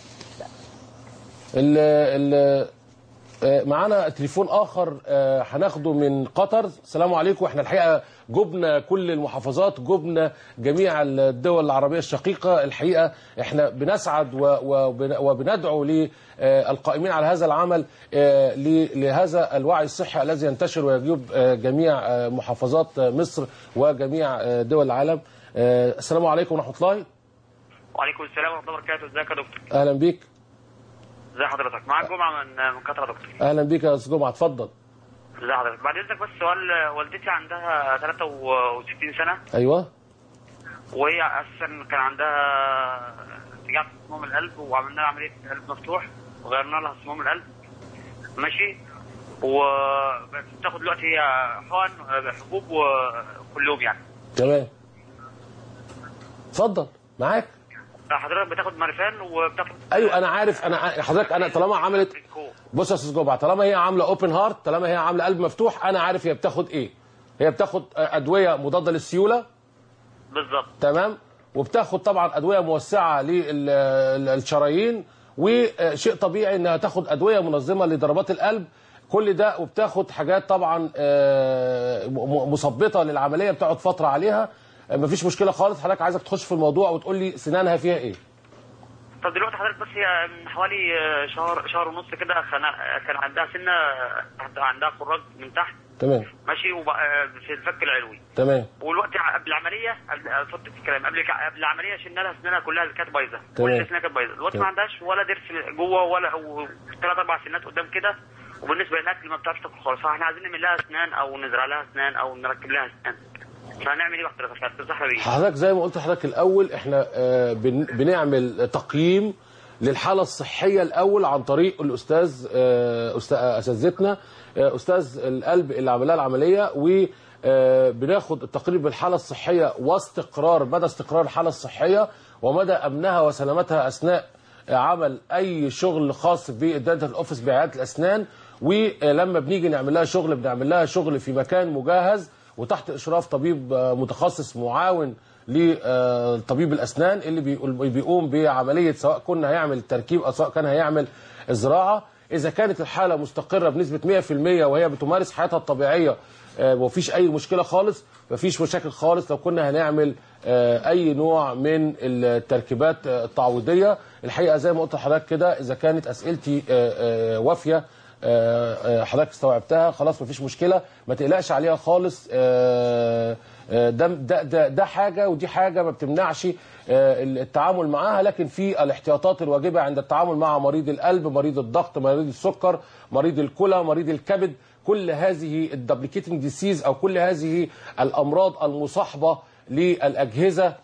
ال ال آه، معانا تليفون اخر آه، هناخده من قطر السلام عليكم احنا الحقيقه جبنا كل المحافظات جبنا جميع الدول العربيه الشقيقه الحقيقه احنا بنسعد و- وبن- وبندعو للقائمين على هذا العمل آه، ل- لهذا الوعي الصحي الذي ينتشر ويجوب آه، جميع آه، محافظات آه، مصر وجميع آه، دول العالم آه، السلام عليكم ورحمه الله وعليكم السلام ورحمه الله وبركاته ازيك يا دكتور اهلا بيك ازي حضرتك معاك جمعه من من قطر يا دكتور اهلا بيك يا استاذ جمعه اتفضل ازي حضرتك بعد اذنك بس سؤال والدتي عندها 63 سنه ايوه وهي اساسا كان عندها ارتجاع في صمام القلب وعملنا لها عمليه قلب مفتوح وغيرنا لها صمام القلب ماشي وبتاخد دلوقتي هي حقن حبوب كل يوم يعني تمام اتفضل معاك حضرتك بتاخد مارفان وبتاخد ايوه انا عارف انا ع- حضرتك انا طالما عملت بص يا استاذ جمعه طالما هي عامله اوبن هارت طالما هي عامله قلب مفتوح انا عارف هي بتاخد ايه هي بتاخد ادويه مضاده للسيوله بالظبط تمام وبتاخد طبعا ادويه موسعه للشرايين وشيء طبيعي انها تاخد ادويه منظمه لضربات القلب كل ده وبتاخد حاجات طبعا آه، م- مثبطه للعمليه بتقعد فتره عليها آه، مفيش مشكله خالص حضرتك عايزك تخش في الموضوع وتقول لي سنانها فيها ايه طب دلوقتي حضرتك بس هي من حوالي شهر شهر ونص كده كان- كان عندها سنه عندها خراج من تحت تمام ماشي وبقى في الفك العلوي تمام والوقت قبل العمليه قبل اتفضل في الكلام قبل قبل العمليه شلنا لها اسنانها كلها اللي كانت بايظه تمام. كل اسنانها كانت بايظه دلوقتي ما تمام. عندهاش ولا ضرس جوه ولا ثلاث اربع سنات قدام كده وبالنسبه للاكل ما بتعرفش تاكل خالص فاحنا عايزين نعمل لها اسنان او نزرع لها اسنان او نركب لها اسنان فهنعمل ايه بقى حضرتك تنصحنا بايه؟ حضرتك زي ما قلت لحضرتك الاول احنا آه، بن- بنعمل تقييم للحاله الصحيه الاول عن طريق الاستاذ آه، أست- آه، اساتذتنا آه، استاذ القلب اللي عمل لها العمليه و آه، بناخد التقرير بالحاله الصحيه واستقرار مدى استقرار الحاله الصحيه ومدى امنها وسلامتها اثناء عمل اي شغل خاص بالدنتال اوفيس بعياده الاسنان ولما بنيجي نعمل لها شغل بنعمل لها شغل في مكان مجهز وتحت اشراف طبيب آه، متخصص معاون لطبيب الاسنان اللي بيقول- بيقوم بعمليه سواء كنا هيعمل التركيب او سواء كان هيعمل الزراعه اذا كانت الحاله مستقره بنسبه 100% وهي بتمارس حياتها الطبيعيه آه، ومفيش اي مشكله خالص مفيش مشاكل خالص لو كنا هنعمل آه، اي نوع من التركيبات آه، التعويضيه الحقيقه زي ما قلت لحضرتك كده اذا كانت اسئلتي آه، آه، وافيه آه، آه، حضرتك استوعبتها خلاص مفيش مشكله ما تقلقش عليها خالص آه، آه، ده ده ده, ده حاجه ودي حاجه ما بتمنعش آه، التعامل معاها لكن في الاحتياطات الواجبه عند التعامل مع مريض القلب مريض الضغط مريض السكر مريض الكلى مريض الكبد كل هذه الدبليكيتنج ديسيز او كل هذه الامراض المصاحبه للاجهزه آه،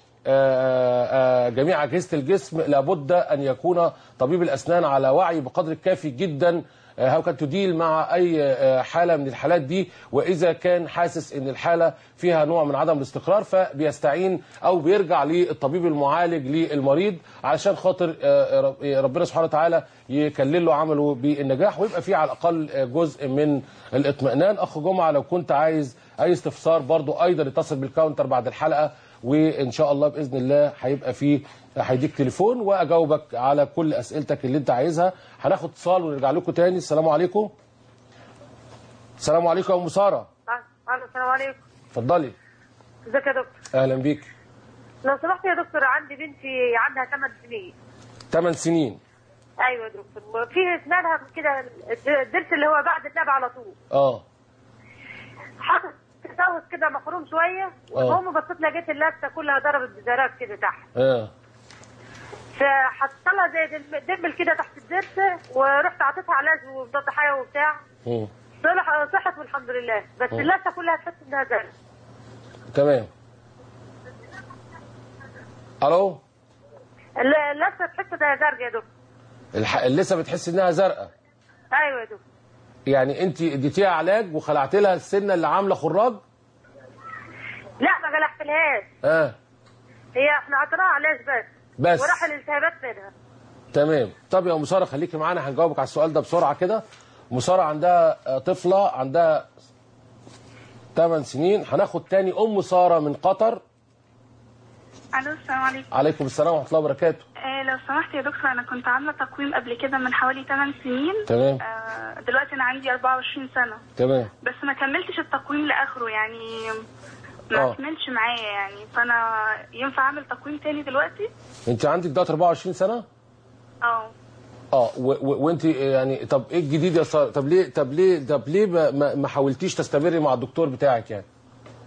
آه، جميع أجهزة الجسم لابد أن يكون طبيب الأسنان على وعي بقدر كافي جدا هاو كان تديل مع أي آه، حالة من الحالات دي وإذا كان حاسس أن الحالة فيها نوع من عدم الاستقرار فبيستعين أو بيرجع للطبيب المعالج للمريض علشان خاطر آه، رب- ربنا سبحانه وتعالى يكلل له عمله بالنجاح ويبقى فيه على الأقل آه، جزء من الاطمئنان أخ جمعة لو كنت عايز أي استفسار برضو أيضا اتصل بالكاونتر بعد الحلقة وان شاء الله باذن الله هيبقى فيه هيديك تليفون واجاوبك على كل اسئلتك اللي انت عايزها هناخد اتصال ونرجع لكم تاني السلام عليكم السلام عليكم يا ام ساره الو السلام عليكم اتفضلي ازيك يا دكتور اهلا بيك لو سمحت يا دكتور عندي بنتي عندها 8 سنين 8 سنين ايوه يا دكتور وفي اسنانها كده الضرس اللي هو بعد اللعب على طول اه حاطط تسوس كده مخروم شويه والام بصيت لقيت اللثه كلها ضربت بزرار كده تحت اه فحطيت لها زي دم- دمبل كده تحت الضرس ورحت عطيتها علاج ومضاد حيوي وبتاع مم. صلح صحت والحمد لله بس مم. اللثه كلها تحس انها زرق تمام الو اللثه تحس انها زرق يا دكتور الح... لسه بتحس انها زرقاء ايوه يا دكتور يعني انت اديتيها علاج وخلعت لها السنه اللي عامله خراج لا ما جلحتلهاش اه هي احنا عطيناها علاج بس بس. وراح الالتهابات منها تمام طب يا ام ساره خليكي معانا هنجاوبك على السؤال ده بسرعه كده ام ساره عندها آه، طفله عندها 8 سنين هناخد تاني ام ساره من قطر الو السلام عليكم عليكم السلام ورحمه الله وبركاته آه لو سمحت يا دكتور انا كنت عامله تقويم قبل كده من حوالي 8 سنين تمام. آه دلوقتي انا عندي 24 سنه تمام بس ما كملتش التقويم لاخره يعني ما آه. كملش معايا يعني فانا ينفع اعمل تقويم تاني دلوقتي انت عندك دلوقتي 24 سنه اه اه و- و- وانت يعني طب ايه الجديد يا ساره طب ليه طب ليه طب ليه ما- ما ما حاولتيش تستمري مع الدكتور بتاعك يعني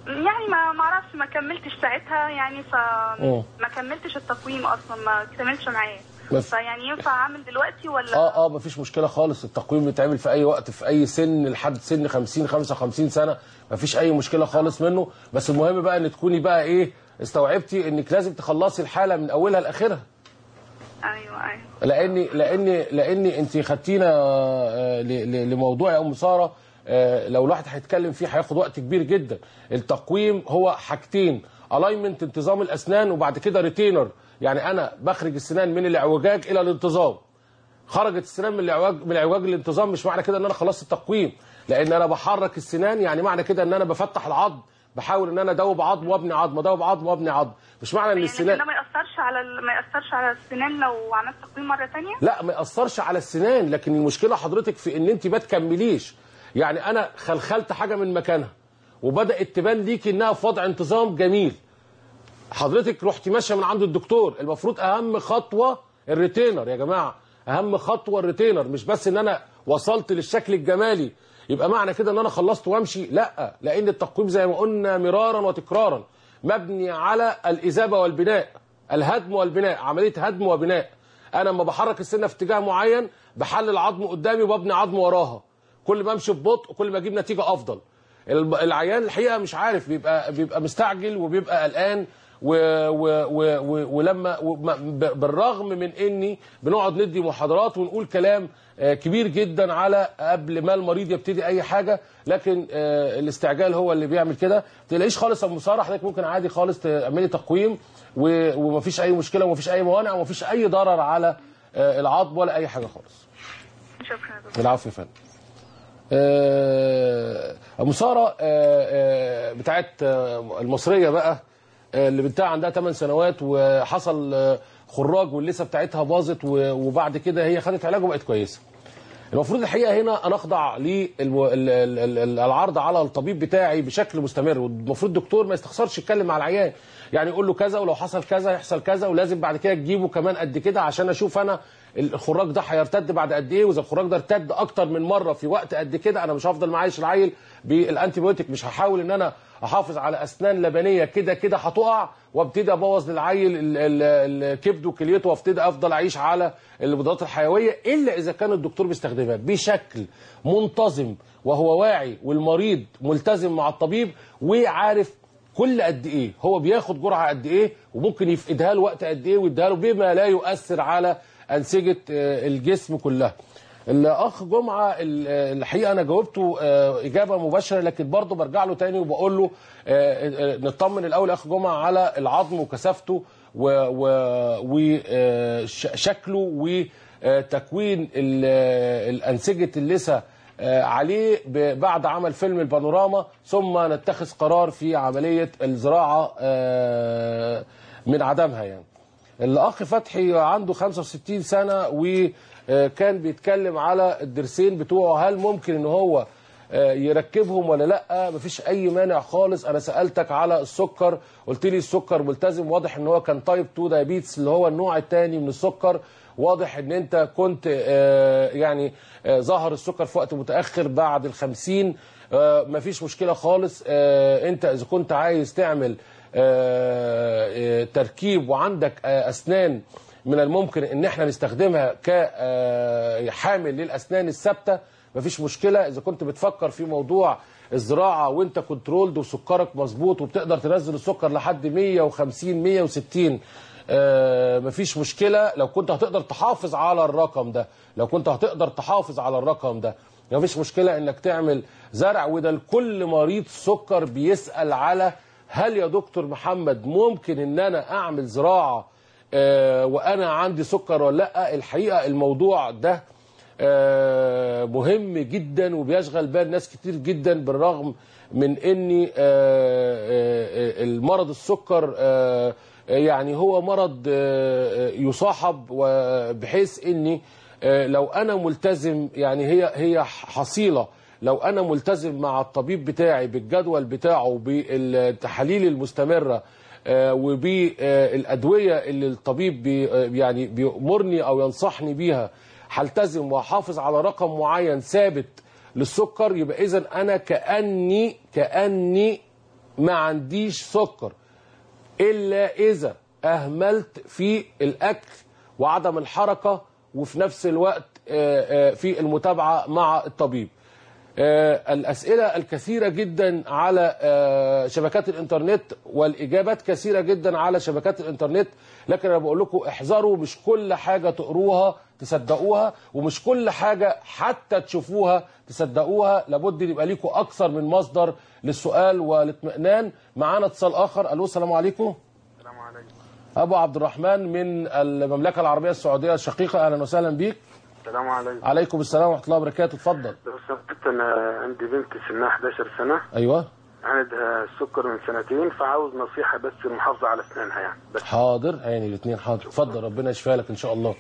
يعني ما ما اعرفش ما كملتش ساعتها يعني مم. فما كملتش التقويم اصلا ما كملتش معاه بس- فيعني ينفع اعمل دلوقتي ولا اه اه مفيش مشكله خالص التقويم بيتعمل في اي وقت في اي سن لحد سن 50 55 سنه مفيش اي مشكله خالص منه بس المهم بقى ان تكوني بقى ايه استوعبتي انك لازم تخلصي الحاله من اولها لاخرها ايوه ايوه لاني لاني لاني انت خدتينا آه، ل- ل- لموضوع يا ام ساره آه، لو الواحد هيتكلم فيه هياخد وقت كبير جدا التقويم هو حاجتين الاينمنت انتظام الاسنان وبعد كده ريتينر يعني انا بخرج السنان من الاعوجاج الى الانتظام خرجت السنان من الاعوجاج من الاعوجاج للانتظام مش معنى كده ان انا خلصت التقويم لان انا بحرك السنان يعني معنى كده ان انا بفتح العظم بحاول ان انا ادوب عظم وابني عظم ادوب عظم وابني عظم مش معنى ان يعني السنان ده ما ياثرش على ال- ما ياثرش على السنان لو عملت تقويم مره تانية لا ما ياثرش على السنان لكن المشكله حضرتك في ان انت ما تكمليش يعني انا خلخلت حاجه من مكانها وبدات تبان ليكي انها في وضع انتظام جميل حضرتك رحتي ماشيه من عند الدكتور المفروض اهم خطوه الريتينر يا جماعه اهم خطوه الريتينر مش بس ان انا وصلت للشكل الجمالي يبقى معنى كده ان انا خلصت وامشي لا لان التقويم زي ما قلنا مرارا وتكرارا مبني على الاذابه والبناء الهدم والبناء عمليه هدم وبناء انا لما بحرك السنه في اتجاه معين بحلل عظم قدامي وببني عظم وراها كل ما امشي ببطء كل ما اجيب نتيجه افضل الب- العيان الحقيقه مش عارف بيبقى بيبقى مستعجل وبيبقى قلقان و و و و ولما وما- ب- بالرغم من اني بنقعد ندي محاضرات ونقول كلام آه، كبير جدا على قبل ما المريض يبتدي اي حاجه لكن آه، الاستعجال هو اللي بيعمل كده ما تلاقيش خالص يا أم ساره حضرتك ممكن عادي خالص تعملي تقويم و- ومفيش اي مشكله ومفيش اي موانع ومفيش اي ضرر على آه، العظم ولا اي حاجه خالص شكرا العفو يا فندم آه، ابو ساره آه، آه، بتاعت آه، المصريه بقى آه، اللي بنتها عندها 8 سنوات وحصل آه، خراج واللثه بتاعتها باظت و- وبعد كده هي خدت علاج وبقت كويسه المفروض الحقيقه هنا انا اخضع للعرض على الطبيب بتاعي بشكل مستمر والمفروض الدكتور ما يستخسرش يتكلم مع العيان يعني يقول له كذا ولو حصل كذا يحصل كذا ولازم بعد كده تجيبه كمان قد كده عشان اشوف انا الخراج ده هيرتد بعد قد ايه واذا الخراج ده ارتد اكتر من مره في وقت قد كده انا مش هفضل معايش العيل بالانتي بيوتيك مش هحاول ان انا احافظ على اسنان لبنيه كده كده هتقع وابتدي ابوظ للعيل ال- ال- الكبد وكليته وابتدي افضل اعيش على المضادات الحيويه الا اذا كان الدكتور بيستخدمها بشكل منتظم وهو واعي والمريض ملتزم مع الطبيب وعارف كل قد ايه هو بياخد جرعه قد ايه وممكن يفقدها له وقت قد ايه ويديها له بما لا يؤثر على انسجه آه، الجسم كلها الاخ جمعه ال- آه، الحقيقه انا جاوبته آه، اجابه مباشره لكن برضه برجع له تاني وبقول له آه، آه، نطمن الاول يا اخ جمعه على العظم وكثافته وشكله وتكوين الانسجه اللثه آه، عليه ب- بعد عمل فيلم البانوراما ثم نتخذ قرار في عمليه الزراعه آه، من عدمها يعني الاخ فتحي عنده 65 سنه وكان بيتكلم على الضرسين بتوعه هل ممكن ان هو آه، يركبهم ولا لا مفيش اي مانع خالص انا سالتك على السكر قلت لي السكر ملتزم واضح ان هو كان تايب 2 دايابيتس اللي هو النوع الثاني من السكر واضح ان انت كنت آه، يعني آه، ظهر السكر في وقت متاخر بعد الخمسين آه، مفيش مشكله خالص آه، انت اذا كنت عايز تعمل آه، آه، تركيب وعندك آه، اسنان من الممكن ان احنا نستخدمها كحامل للاسنان الثابته مفيش مشكله اذا كنت بتفكر في موضوع الزراعه وانت كنترولد وسكرك مظبوط وبتقدر تنزل السكر لحد 150 160 آه، مفيش مشكله لو كنت هتقدر تحافظ على الرقم ده لو كنت هتقدر تحافظ على الرقم ده مفيش مشكله انك تعمل زرع وده لكل مريض سكر بيسال على هل يا دكتور محمد ممكن ان انا اعمل زراعه آه، وانا عندي سكر ولا لا الحقيقه الموضوع ده آه، مهم جدا وبيشغل بال ناس كتير جدا بالرغم من ان آه، آه، المرض السكر آه، يعني هو مرض آه، يصاحب بحيث اني آه، لو انا ملتزم يعني هي هي حصيله لو انا ملتزم مع الطبيب بتاعي بالجدول بتاعه بالتحاليل المستمره آه، وبالادويه اللي الطبيب بي آه، يعني بيامرني او ينصحني بيها هلتزم واحافظ على رقم معين ثابت للسكر يبقى اذا انا كاني كاني ما عنديش سكر الا اذا اهملت في الاكل وعدم الحركه وفي نفس الوقت آه، آه، في المتابعه مع الطبيب آه، الأسئلة الكثيرة جدا على آه، شبكات الإنترنت والإجابات كثيرة جدا على شبكات الإنترنت لكن أنا بقول لكم احذروا مش كل حاجة تقروها تصدقوها ومش كل حاجة حتى تشوفوها تصدقوها لابد ان يبقى ليكم أكثر من مصدر للسؤال والاطمئنان معانا اتصال آخر ألو السلام عليكم السلام عليكم أبو عبد الرحمن من المملكة العربية السعودية الشقيقة أهلا وسهلا بيك السلام عليكم عليكم السلام ورحمة الله وبركاته اتفضل لو سمحت انا عندي بنت سنها 11 سنه أيوه عندها السكر من سنتين فعاوز نصيحه بس المحافظه على اسنانها يعني بس حاضر عيني الاثنين حاضر اتفضل ربنا يشفيها لك ان شاء الله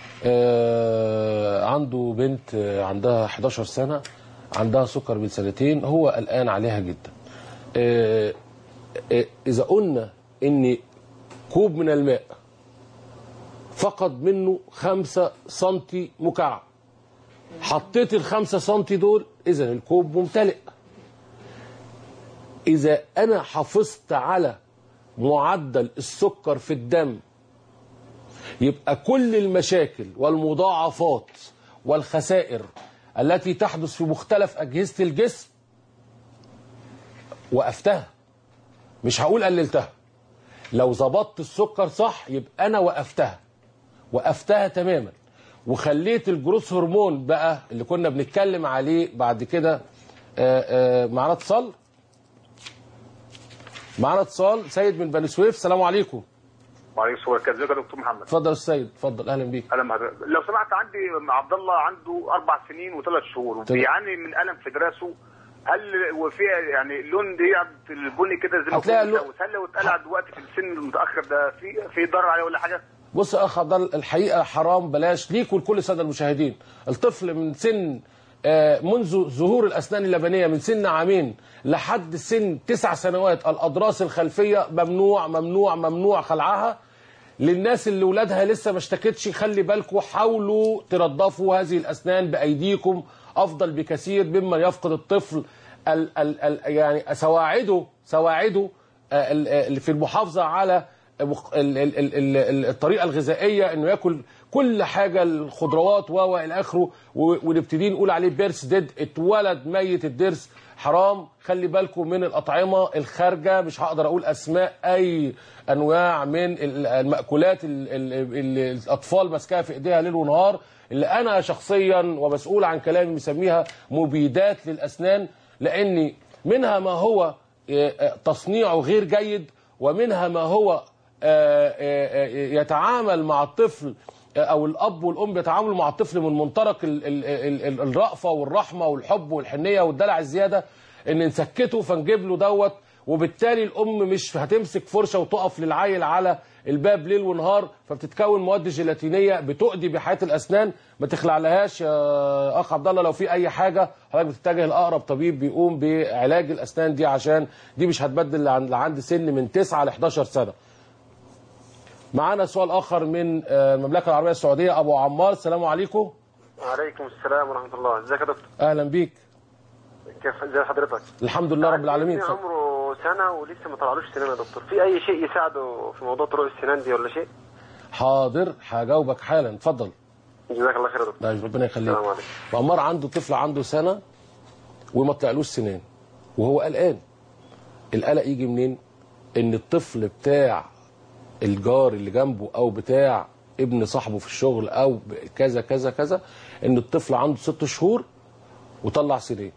آه عنده بنت آه، عندها 11 سنه عندها سكر من سنتين هو قلقان عليها جدا آه آه اذا قلنا ان كوب من الماء فقد منه 5 سنتي مكعب حطيت الخمسة سنتي دول اذا الكوب ممتلئ اذا انا حافظت على معدل السكر في الدم يبقى كل المشاكل والمضاعفات والخسائر التي تحدث في مختلف أجهزة الجسم وقفتها مش هقول قللتها لو ظبطت السكر صح يبقى أنا وقفتها وقفتها تماما وخليت الجروث هرمون بقى اللي كنا بنتكلم عليه بعد كده آه، آه، معانا اتصال معانا اتصال سيد من بني سويف السلام عليكم وعليكم السلام ازيك يا دكتور محمد اتفضل السيد اتفضل اهلا بيك اهلا بحضرتك لو سمحت عندي عبد الله عنده اربع سنين وثلاث شهور تمام. وبيعاني من الم في دراسه هل وفيها يعني اللون دي البني كده زي ما هتلاقي كنت اللون- بتقول، هل لو اتقلع دلوقتي في السن المتاخر ده في في ضرر عليه ولا حاجه؟ بص يا اخ عبد الله الحقيقه حرام بلاش ليك ولكل الساده المشاهدين الطفل من سن آه، منذ ظهور الاسنان اللبنيه من سن عامين لحد سن تسع سنوات الاضراس الخلفيه ممنوع ممنوع ممنوع خلعها للناس اللي ولادها لسه ما اشتكتش خلي بالكم حاولوا تنظفوا هذه الاسنان بايديكم افضل بكثير مما يفقد الطفل ال ال ال يعني سواعده سواعده آه، ال- ال- في المحافظه على مخ- ال- ال- ال- ال- ال- الطريقه الغذائيه انه ياكل كل حاجه الخضروات و الى اخره و- ونبتدي نقول عليه بيرس ديد اتولد ميت الضرس حرام خلي بالكم من الاطعمه الخارجه مش هقدر اقول اسماء اي انواع من ال- المأكولات ال- ال- ال- الاطفال ماسكاها في ايديها ليل ونهار اللي انا شخصيا ومسؤول عن كلامي مسميها مبيدات للاسنان لاني منها ما هو آه، آه، تصنيعه غير جيد ومنها ما هو آه، آه، آه، يتعامل مع الطفل آه، او الاب والام يتعاملوا مع الطفل من منطلق ال- ال- ال- ال- الرأفه والرحمه والحب والحنيه والدلع الزياده ان نسكته فنجيب له دوت وبالتالي الام مش هتمسك فرشه وتقف للعيل على الباب ليل ونهار فبتتكون مواد جيلاتينيه بتؤدي بحياه الاسنان ما تخلع لهاش يا اخ عبد الله لو في اي حاجه حضرتك بتتجه لاقرب طبيب بيقوم بعلاج الاسنان دي عشان دي مش هتبدل اللي عن- اللي عند سن من 9 ل 11 سنه معانا سؤال اخر من آه، المملكه العربيه السعوديه ابو عمار السلام عليكم وعليكم السلام ورحمه الله ازيك يا دكتور اهلا بيك كيف ازي حضرتك الحمد لله رب العالمين ابني عمره سنه ولسه ما طلعلوش سنان يا دكتور في اي شيء يساعده في موضوع طرق السنان دي ولا شيء حاضر هجاوبك حالا اتفضل جزاك الله خير يا دكتور طيب ربنا يخليك السلام عليكم عمار عنده طفل عنده سنه وما طلعلوش سنان وهو قلقان القلق يجي منين ان الطفل بتاع الجار اللي جنبه او بتاع ابن صاحبه في الشغل او ب- كذا كذا كذا ان الطفل عنده ست شهور وطلع سنين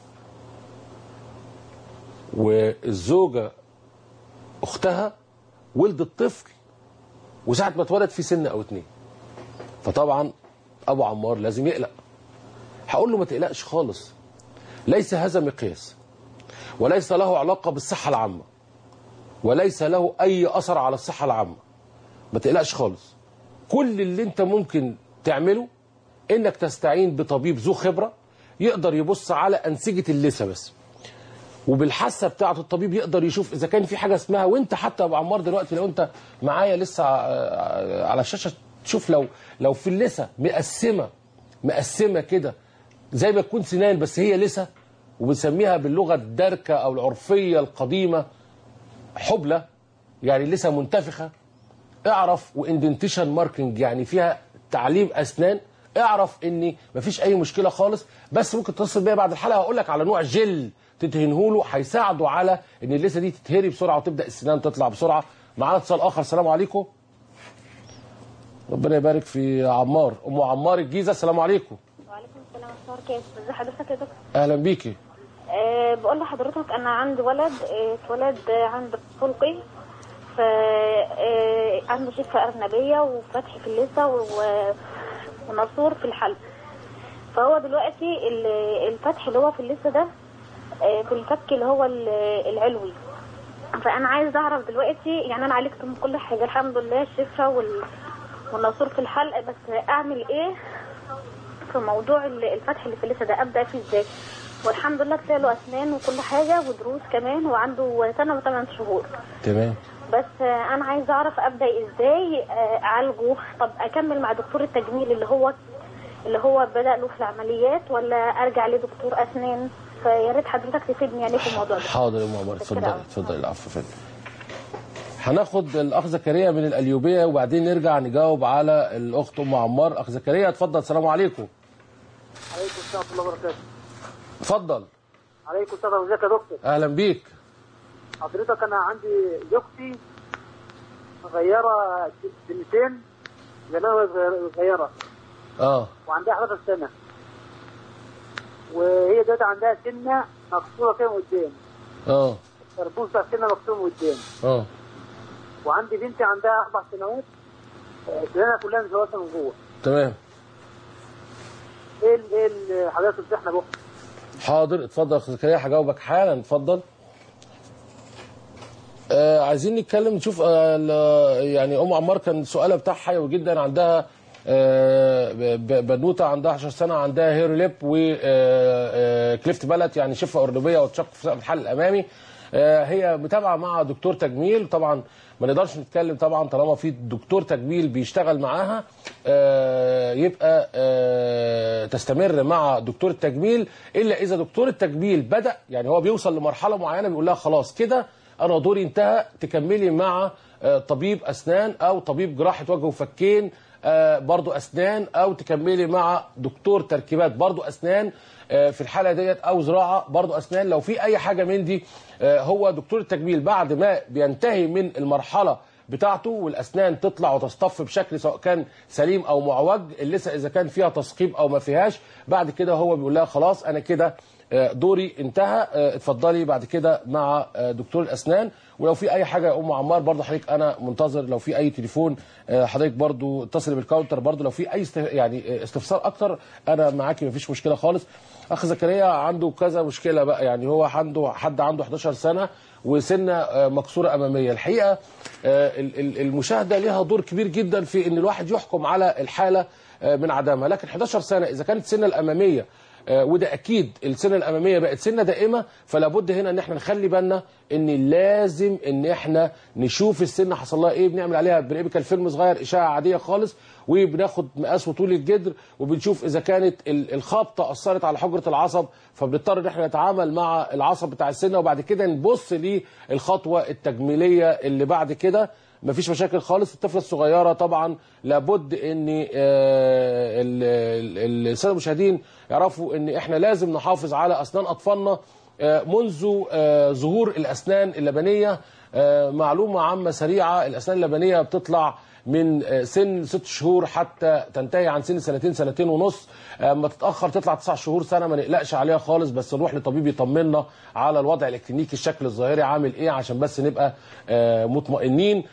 والزوجه اختها ولدت طفل وساعه ما اتولد في سن او اتنين فطبعا ابو عمار لازم يقلق هقول له ما تقلقش خالص ليس هذا مقياس وليس له علاقه بالصحه العامه وليس له اي اثر على الصحه العامه ما تقلقش خالص كل اللي انت ممكن تعمله انك تستعين بطبيب ذو خبره يقدر يبص على انسجه اللثه بس وبالحاسه بتاعه الطبيب يقدر يشوف اذا كان في حاجه اسمها وانت حتى يا ابو عمار دلوقتي لو انت معايا لسه آه، على الشاشه تشوف لو لو في اللثه مقسمه مقسمه كده زي ما تكون سنان بس هي لسه وبنسميها باللغه الداركه او العرفيه القديمه حبلى يعني لسه منتفخه اعرف واندنتيشن ماركينج يعني فيها تعليم اسنان اعرف ان مفيش اي مشكله خالص بس ممكن تتصل بيا بعد الحلقه اقول لك على نوع جل تدهنه له هيساعده على ان اللثه دي تتهري بسرعه وتبدا السنان تطلع بسرعه معانا اتصال اخر السلام عليكم ربنا يبارك في عمار ام عمار الجيزه السلام عليكم وعليكم السلام ورحمه الله وبركاته ازي حضرتك يا دكتور اهلا بيكي أه بقول لحضرتك انا عندي ولد آه، اتولد آه، عنده خلقي ف آه، عنده شفة أرنبية وفتح في اللثة و- وناسور في الحلق فهو دلوقتي ال- الفتح اللي هو في اللثة ده آه، في الفك اللي هو ال- العلوي فأنا عايز أعرف دلوقتي يعني أنا عالجت من كل حاجة الحمد لله الشفة وال- والناسور في الحلق بس أعمل إيه في موضوع ال- الفتح اللي في اللثة ده أبدأ فيه إزاي والحمد لله طلع له أسنان وكل حاجة ودروس كمان وعنده سنة وثمان شهور تمام بس آه، انا عايزه اعرف ابدا ازاي آه، اعالجه طب اكمل مع دكتور التجميل اللي هو اللي هو بدا له في العمليات ولا ارجع لدكتور اسنان فيا ريت حضرتك تفيدني يعني في الموضوع ده حاضر يا ام عمار اتفضل شكرا. اتفضل العفو فندم هناخد الاخ زكريا من القليوبيه وبعدين نرجع نجاوب على الاخت ام عمار اخ زكريا اتفضل السلام عليكم عليكم السلام ورحمه الله وبركاته اتفضل عليكم السلام ازيك يا دكتور اهلا بيك حضرتك انا عندي اختي صغيره سنتين جنابه صغيره اه وعندها 11 سنه وهي دلوقتي عندها سنه مكسوره كده من قدام اه الطربوز بتاع السنه مكسور من قدام اه وعندي بنتي عندها اربع سنوات آه، سنانها كلها مزوسه من جوه تمام ايه ال- ايه ال- حضرتك تنصحنا بكره حاضر اتفضل يا اخ زكريا هجاوبك حالا اتفضل آه عايزين نتكلم نشوف آه ال- يعني ام عمار كان سؤالها بتاعها حيوي جدا عندها آه ب- ب- بنوته عندها 10 سنه عندها هيرو ليب وكليفت بلت يعني شفه اردوبيه وتشق في سقف الحلق الامامي آه هي متابعه مع دكتور تجميل طبعا ما نقدرش نتكلم طبعا طالما في دكتور تجميل بيشتغل معاها آه يبقى آه تستمر مع دكتور التجميل الا اذا دكتور التجميل بدا يعني هو بيوصل لمرحله معينه بيقول لها خلاص كده انا دوري انتهى تكملي مع آه، طبيب اسنان او طبيب جراحه وجه وفكين آه، برضو اسنان او تكملي مع دكتور تركيبات برضو اسنان آه، في الحاله ديت او زراعه برضو اسنان لو في اي حاجه من دي آه، هو دكتور التجميل بعد ما بينتهي من المرحله بتاعته والاسنان تطلع وتصطف بشكل سواء كان سليم او معوج اللثه اذا كان فيها تثقيب او ما فيهاش بعد كده هو بيقول لها خلاص انا كده آه، دوري انتهى آه، اتفضلي بعد كده مع آه، دكتور الاسنان ولو في اي حاجه يا ام عمار برضه حضرتك انا منتظر لو في اي تليفون آه، حضرتك برضه اتصل بالكاونتر برضه لو في اي است... يعني آه، استفسار اكتر انا معاكي مفيش مشكله خالص اخ زكريا عنده كذا مشكله بقى يعني هو عنده حد عنده 11 سنه وسنه آه، مكسوره اماميه الحقيقه آه، ال- ال- المشاهده ليها دور كبير جدا في ان الواحد يحكم على الحاله آه، من عدمها لكن 11 سنه اذا كانت السنه الاماميه آه، وده اكيد السنه الاماميه بقت سنه دائمه فلا بد هنا ان احنا نخلي بالنا ان لازم ان احنا نشوف السنه حصل لها ايه بنعمل عليها بريبيكال فيلم صغير اشعه عاديه خالص وبناخد مقاس وطول الجدر وبنشوف اذا كانت ال- الخبطه اثرت على حجره العصب فبنضطر ان احنا نتعامل مع العصب بتاع السنه وبعد كده نبص للخطوه التجميليه اللي بعد كده مفيش مشاكل خالص الطفله الصغيره طبعا لابد ان آه، ال- ال- الساده المشاهدين يعرفوا ان احنا لازم نحافظ على اسنان اطفالنا آه، منذ آه، ظهور الاسنان اللبنيه آه، معلومه عامه سريعه الاسنان اللبنيه بتطلع من آه، سن ست شهور حتى تنتهي عن سن سنتين سنتين ونص اما تتاخر تطلع تسع شهور سنه ما نقلقش عليها خالص بس نروح لطبيب يطمنا على الوضع الاكلينيكي الشكل الظاهري عامل ايه عشان بس نبقى آه، مطمئنين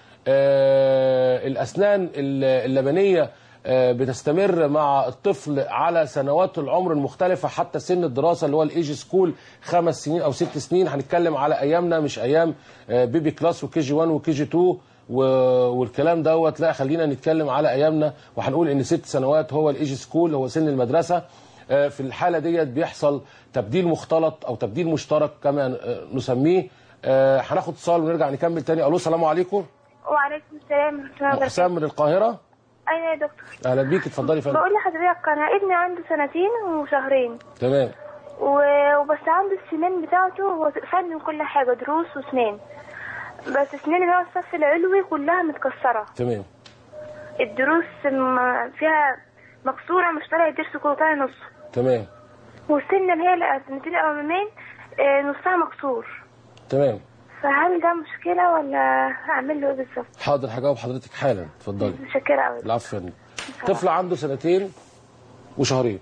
آه، الاسنان ال- اللبنيه آه، بتستمر مع الطفل على سنوات العمر المختلفة حتى سن الدراسة اللي هو الايج سكول خمس سنين أو ست سنين هنتكلم على أيامنا مش أيام آه، بيبي كلاس وكي جي 1 وكي جي 2 و- والكلام دوت لا خلينا نتكلم على أيامنا وهنقول إن ست سنوات هو الايج سكول هو سن المدرسة آه، في الحالة ديت بيحصل تبديل مختلط أو تبديل مشترك كما آه، نسميه آه، هناخد اتصال ونرجع نكمل تاني ألو السلام عليكم وعليكم السلام ورحمة الله أم وبركاته حسام من القاهرة أيوة يا دكتور أهلا بيك اتفضلي يا فندم بقول لحضرتك أنا ابني عنده سنتين وشهرين تمام و- وبس عنده السنان بتاعته هو فن من كل حاجة دروس وسنان بس السنان اللي هو الصف العلوي كلها متكسرة تمام الدروس م- فيها مكسورة مش طالع الضرس كله طالع نصه تمام والسنة اللي هي الأسنتين الأمامين آه، نصها مكسور تمام فهل ده مشكلة ولا أعمل له إيه بالظبط؟ حاضر هجاوب حضرتك حالا اتفضلي متشكرة أوي العفو يا فندم. طفل عنده سنتين وشهرين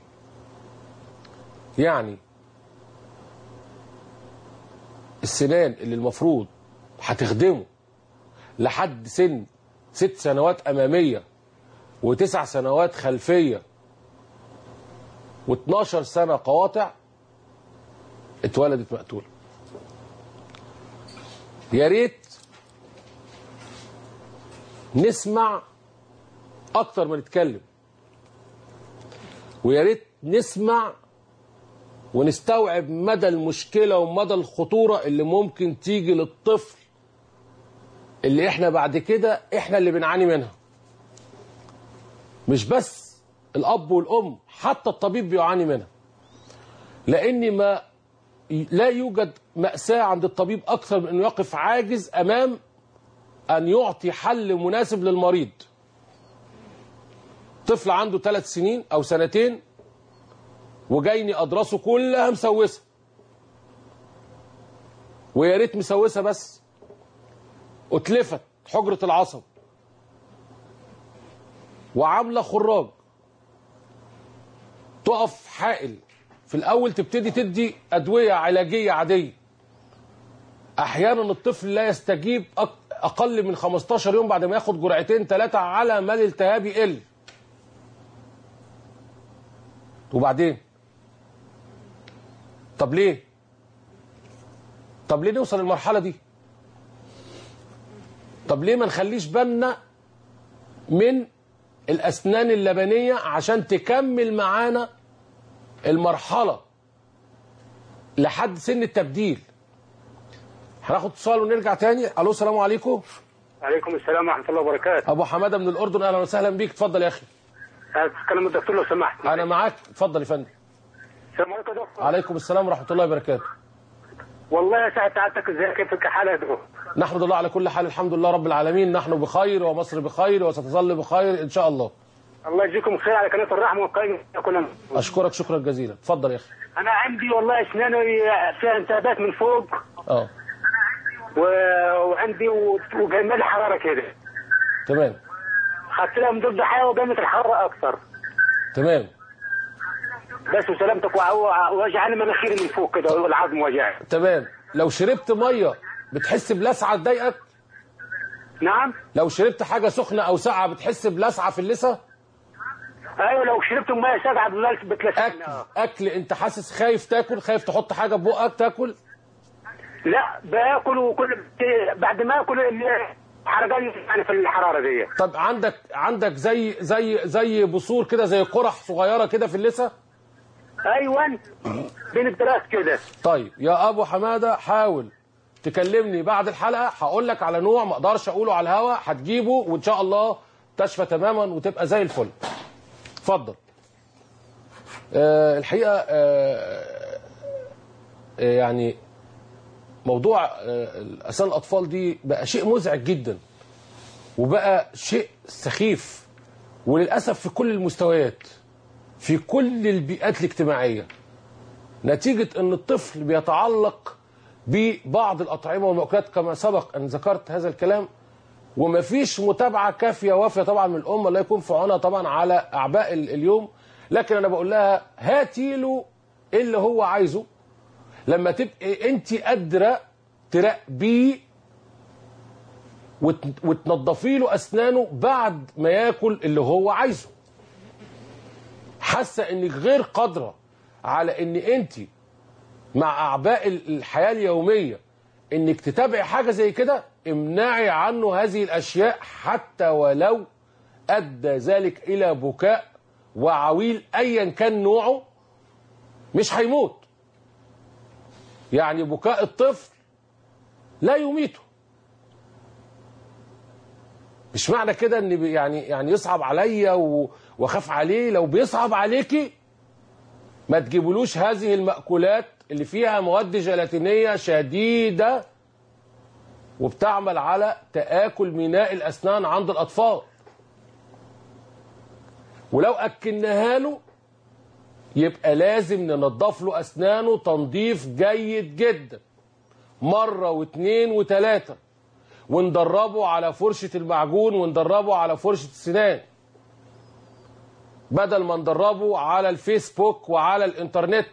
يعني السنان اللي المفروض هتخدمه لحد سن ست سنوات أمامية وتسع سنوات خلفية و12 سنة قواطع اتولدت مقتولة يا ريت نسمع اكتر ما نتكلم ويا ريت نسمع ونستوعب مدى المشكله ومدى الخطوره اللي ممكن تيجي للطفل اللي احنا بعد كده احنا اللي بنعاني منها مش بس الاب والام حتى الطبيب بيعاني منها لان ما لا يوجد مأساة عند الطبيب أكثر من أنه يقف عاجز أمام أن يعطي حل مناسب للمريض طفل عنده ثلاث سنين أو سنتين وجايني أدرسه كلها مسوسة ويا ريت مسوسة بس اتلفت حجرة العصب وعاملة خراج تقف حائل في الأول تبتدي تدي أدوية علاجية عادية أحيانا الطفل لا يستجيب أق- أقل من 15 يوم بعد ما ياخد جرعتين ثلاثة على ما الالتهاب يقل وبعدين طب ليه طب ليه نوصل للمرحلة دي طب ليه ما نخليش بالنا من الأسنان اللبنية عشان تكمل معانا المرحلة لحد سن التبديل هناخد اتصال ونرجع تاني الو السلام عليكم عليكم السلام ورحمه الله وبركاته ابو حماده من الاردن اهلا وسهلا بيك اتفضل يا اخي اتكلم الدكتور لو سمحت انا معاك اتفضل يا فندم السلام عليكم يا دكتور عليكم السلام ورحمه الله وبركاته والله يا سعد سعادتك ازاي كيفك حالك يا دكتور نحمد الله على كل حال الحمد لله رب العالمين نحن بخير ومصر بخير وستظل بخير ان شاء الله الله يجزيكم خير على قناه الرحمه والقيم كلنا اشكرك شكرا جزيلا اتفضل يا اخي انا عندي والله اسناني فيها انتابات من فوق اه و... وعندي و- وجاي حراره كده تمام خدت لها مضاد حيوي وقامت الحراره اكثر تمام بس وسلامتك وع- وجعني مناخيري من فوق كده والعظم وجعني تمام لو شربت ميه بتحس بلسعه تضايقك نعم لو شربت حاجه سخنه او ساقعه بتحس بلسعه في اللثه ايوه لو شربت ميه ساقعه بتلس- بتلسعني اكل اكل انت حاسس خايف تاكل خايف تحط حاجه في بقك تاكل لا باكل وكل بعد ما اكل حرقان يعني في الحراره دي طب عندك عندك زي زي زي بثور كده زي قرح صغيره كده في اللثه ايوه بين الدراس كده طيب يا ابو حماده حاول تكلمني بعد الحلقه هقول لك على نوع ما اقدرش اقوله على الهوا هتجيبه وان شاء الله تشفى تماما وتبقى زي الفل اتفضل آه الحقيقه آه آه يعني موضوع آه اسنان الاطفال دي بقى شيء مزعج جدا وبقى شيء سخيف وللاسف في كل المستويات في كل البيئات الاجتماعيه نتيجة أن الطفل بيتعلق ببعض الأطعمة والمأكولات كما سبق أن ذكرت هذا الكلام ومفيش متابعة كافية وافية طبعا من الأم الله يكون في عونها طبعا على أعباء ال- اليوم لكن أنا بقول لها هاتي له اللي هو عايزه لما تبقي أنت قادرة تراقبيه وت- وتنضفي له أسنانه بعد ما ياكل اللي هو عايزه حاسه انك غير قادره على ان انت مع اعباء ال- الحياه اليوميه انك تتابعي حاجه زي كده امنعي عنه هذه الاشياء حتى ولو ادى ذلك الى بكاء وعويل ايا كان نوعه مش هيموت يعني بكاء الطفل لا يميته مش معنى كده ان بي- يعني يعني يصعب عليا و- واخاف عليه لو بيصعب عليكي ما تجيبولوش هذه المأكولات اللي فيها مواد جيلاتينية شديدة وبتعمل على تآكل ميناء الأسنان عند الأطفال ولو أكلناها له يبقى لازم ننضف له أسنانه تنظيف جيد جدا مرة واثنين وثلاثة وندربه على فرشة المعجون وندربه على فرشة السنان بدل ما ندربه على الفيسبوك وعلى الانترنت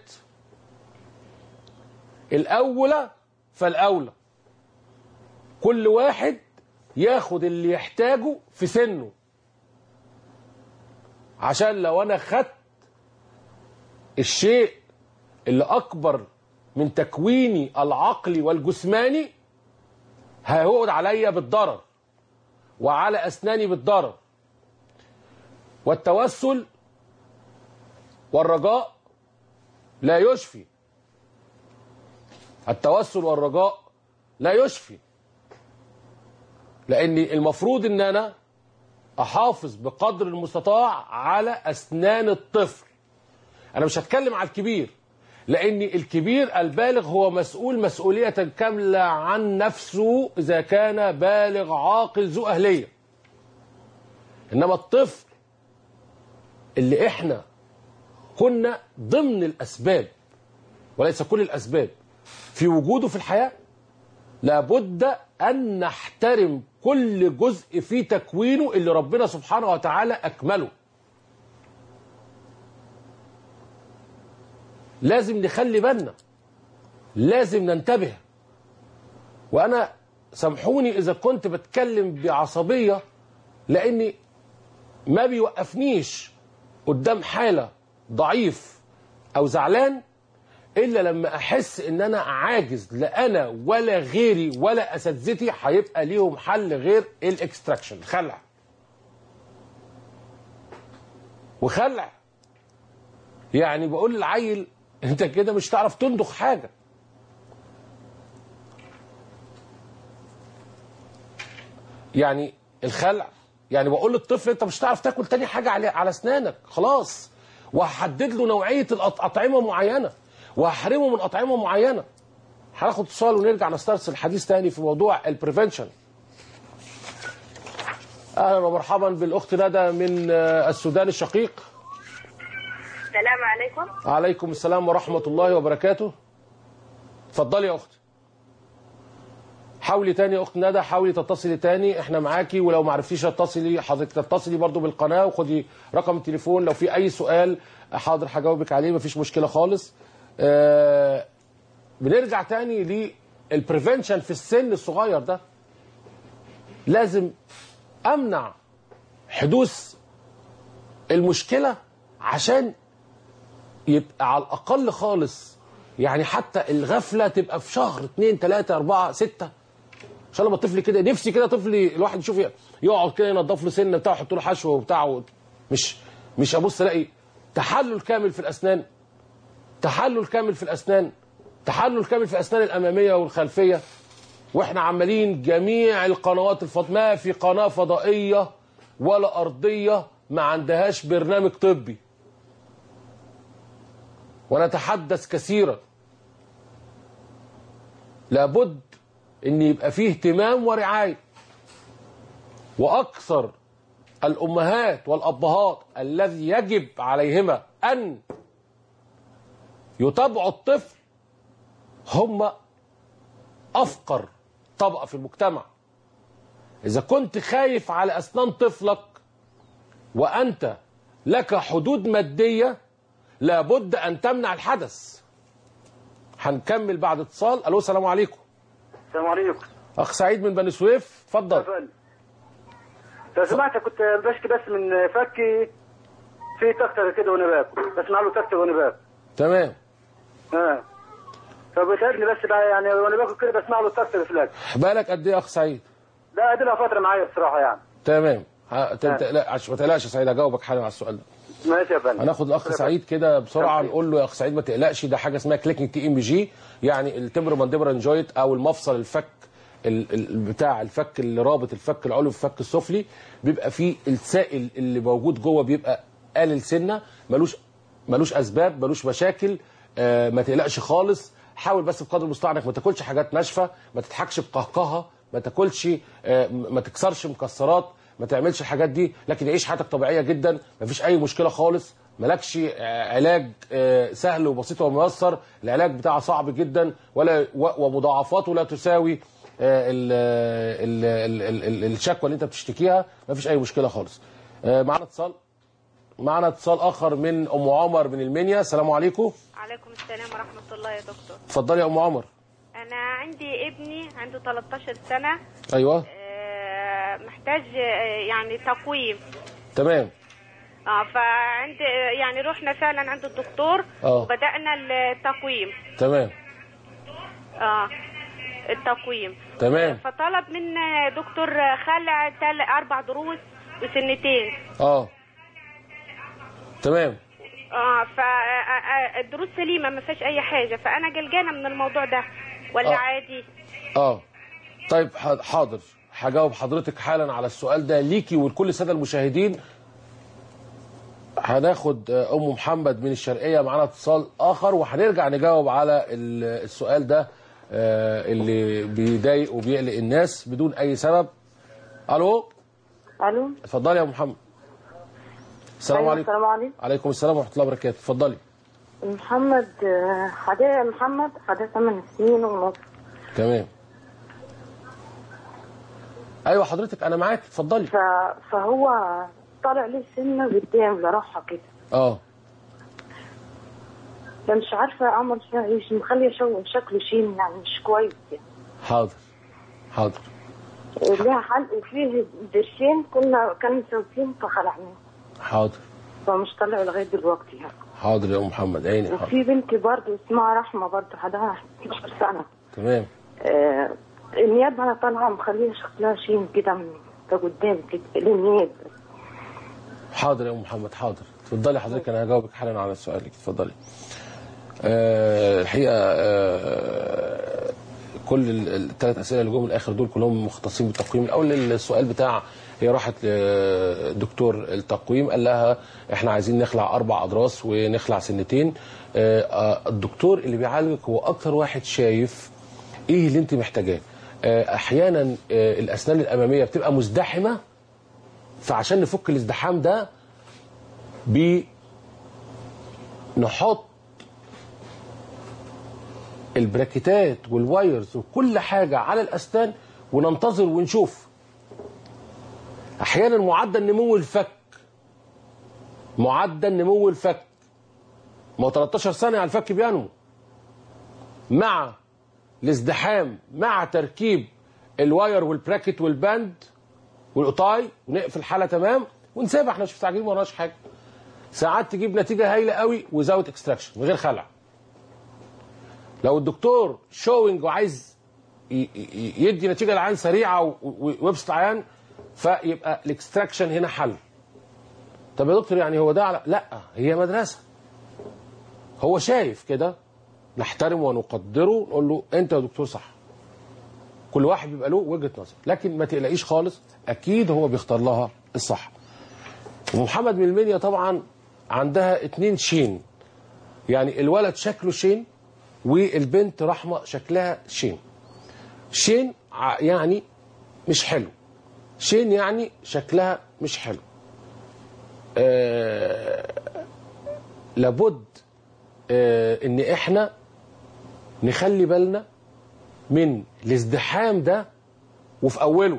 الأولى فالأولى كل واحد ياخد اللي يحتاجه في سنه عشان لو انا خدت الشيء اللي اكبر من تكويني العقلي والجسماني هيعود عليا بالضرر وعلى اسناني بالضرر والتوسل والرجاء لا يشفي التوسل والرجاء لا يشفي لان المفروض ان انا احافظ بقدر المستطاع على اسنان الطفل انا مش هتكلم على الكبير لان الكبير البالغ هو مسؤول مسؤوليه كامله عن نفسه اذا كان بالغ عاقل ذو اهليه انما الطفل اللي احنا كنا ضمن الاسباب وليس كل الاسباب في وجوده في الحياه لابد ان نحترم كل جزء في تكوينه اللي ربنا سبحانه وتعالى اكمله لازم نخلي بالنا لازم ننتبه وانا سامحوني اذا كنت بتكلم بعصبيه لاني ما بيوقفنيش قدام حاله ضعيف او زعلان الا لما احس ان انا عاجز لا انا ولا غيري ولا اساتذتي هيبقى ليهم حل غير الاكستراكشن خلع وخلع يعني بقول للعيل انت كده مش هتعرف تندخ حاجه يعني الخلع يعني بقول للطفل انت مش هتعرف تاكل تاني حاجه على على اسنانك خلاص وهحدد له نوعيه الاطعمه معينه وهحرمه من اطعمه معينه هناخد اتصال ونرجع نسترسل الحديث تاني في موضوع البريفنشن اهلا ومرحبا بالاخت ندى من آه، السودان الشقيق السلام عليكم عليكم السلام ورحمه الله وبركاته اتفضلي يا اختي حاولي تاني يا اخت ندى حاولي تتصلي تاني احنا معاكي ولو ما عرفتيش تتصلي حضرتك تتصلي برضو بالقناه وخدي رقم التليفون لو في اي سؤال حاضر هجاوبك عليه مفيش مشكله خالص آه بنرجع تاني للبريفنشن في السن الصغير ده لازم امنع حدوث المشكله عشان يبقى على الاقل خالص يعني حتى الغفله تبقى في شهر اتنين تلاته اربعه سته عشان لما الطفل كده نفسي كده طفلي الواحد يشوف يقعد كده ينضف له سنه بتاعه يحط له حشوه وبتاع مش مش ابص الاقي تحلل كامل في الاسنان تحلل كامل في الاسنان تحلل كامل في الاسنان الاماميه والخلفيه واحنا عمالين جميع القنوات الفض ما في قناه فضائيه ولا ارضيه ما عندهاش برنامج طبي ونتحدث كثيرا لابد ان يبقى فيه اهتمام ورعايه واكثر الامهات والابهات الذي يجب عليهما ان يتابعوا الطفل هم افقر طبقه في المجتمع اذا كنت خايف على اسنان طفلك وانت لك حدود ماديه لابد ان تمنع الحدث هنكمل بعد اتصال الو السلام عليكم السلام عليكم اخ سعيد من بني سويف اتفضل لو سمحت كنت بشكي بس من فكي في تكتر كده وانا باكل بسمع له تكتر وانا باكل تمام اه فبيتعبني بس بقى يعني وانا باكل كده بسمع له تكتر في الاكل بالك قد ايه يا اخ سعيد ده ادي لها فتره معايا بصراحه يعني تمام ه- ت- ت- لا عش- ما تقلقش يا سعيد هجاوبك حالا على السؤال ده ماشي يا فندم هناخد الاخ سعيد كده بسرعه نقول له يا اخ سعيد ما تقلقش ده حاجه اسمها كليكنج تي ام جي يعني التمبر مانديبرال جوينت او المفصل الفك ال- ال- بتاع الفك اللي رابط الفك العلوي بالفك السفلي بيبقى فيه السائل اللي موجود جوه بيبقى قلل سنه ملوش ملوش اسباب ملوش مشاكل آه، ما تقلقش خالص حاول بس بقدر المستطاع انك ما تاكلش حاجات ناشفه ما تضحكش بقهقهه ما تاكلش آه، ما تكسرش مكسرات ما تعملش الحاجات دي لكن عيش حياتك طبيعيه جدا ما فيش اي مشكله خالص مالكش آه، علاج آه، سهل وبسيط وميسر العلاج بتاعه صعب جدا ولا و- ومضاعفاته لا تساوي آه، ال- ال- ال- ال- ال- الشكوى اللي انت بتشتكيها ما فيش اي مشكله خالص آه، معانا اتصال معانا اتصال اخر من ام عمر من المنيا السلام عليكم عليكم السلام ورحمة الله يا دكتور اتفضلي يا ام عمر أنا عندي ابني عنده 13 سنة ايوه آه، محتاج آه، يعني تقويم تمام اه فعند يعني رحنا فعلا عند الدكتور آه. وبدأنا التقويم تمام اه التقويم تمام فطلب من دكتور خلع تل اربع دروس وسنتين اه تمام اه فالدروس سليمه ما فيهاش اي حاجه فانا قلقانه من الموضوع ده ولا آه. عادي اه طيب ح- حاضر هجاوب حضرتك حالا على السؤال ده ليكي ولكل الساده المشاهدين هناخد آه، ام محمد من الشرقيه معانا اتصال اخر وهنرجع نجاوب على ال- السؤال ده آه، اللي بيضايق وبيقلق الناس بدون اي سبب الو الو اتفضلي يا ام محمد السلام أيوة، عليكم السلام عليكم عليكم السلام ورحمه الله وبركاته اتفضلي محمد آه، حدا محمد حدا ثمان سنين ونص تمام ايوه حضرتك انا معاك اتفضلي ف... فهو طالع لي سنة قدام لراحة كده اه فمش عارفة أعمل فيها إيش مخلية شو شكله شين يعني مش كويس يعني حاضر حاضر لها حلق وفيه درشين كنا كانوا مسوسين فخلعناه حاضر فمش طلع لغاية دلوقتي يعني حاضر يا ام محمد عيني حاضر وفي بنتي برضه اسمها رحمة برضه حدها 12 سنة تمام آه النياب أنا طالعة مخليها شكلها شين كده من قدام كده النياب حاضر يا ام محمد حاضر اتفضلي حضرتك انا هجاوبك حالا على سؤالك اتفضلي آه الحقيقه آه كل الثلاث اسئله اللي جم الاخر دول كلهم مختصين بالتقويم الاول السؤال بتاع هي راحت لدكتور التقويم قال لها احنا عايزين نخلع اربع اضراس ونخلع سنتين آه، آه، الدكتور اللي بيعالجك هو اكتر واحد شايف ايه اللي انت محتاجاه آه، احيانا آه، الاسنان الاماميه بتبقى مزدحمه فعشان نفك الازدحام ده بنحط البراكيتات والوايرز وكل حاجة على الأسنان وننتظر ونشوف أحيانا معدل نمو الفك معدل نمو الفك ما هو 13 سنة على الفك بينمو مع الازدحام مع تركيب الواير والبراكت والباند والقطاي ونقفل الحاله تمام ونسيبها احنا مش مستعجلين ما وراناش حاجه ساعات تجيب نتيجه هايله قوي وزاويه اكستراكشن من غير خلع لو الدكتور شوينج وعايز ي- ي- يدي نتيجه للعيان سريعه و- و- ويبسط العيان فيبقى الاكستراكشن هنا حل طب يا دكتور يعني هو ده على لا هي مدرسه هو شايف كده نحترمه ونقدره نقول له انت يا دكتور صح كل واحد بيبقى له وجهه نظر لكن ما تقلقيش خالص اكيد هو بيختار لها الصح ومحمد من المنيا طبعا عندها اتنين شين يعني الولد شكله شين والبنت رحمه شكلها شين شين ع- يعني مش حلو شين يعني شكلها مش حلو آه لابد آه ان احنا نخلي بالنا من الازدحام ده وفي اوله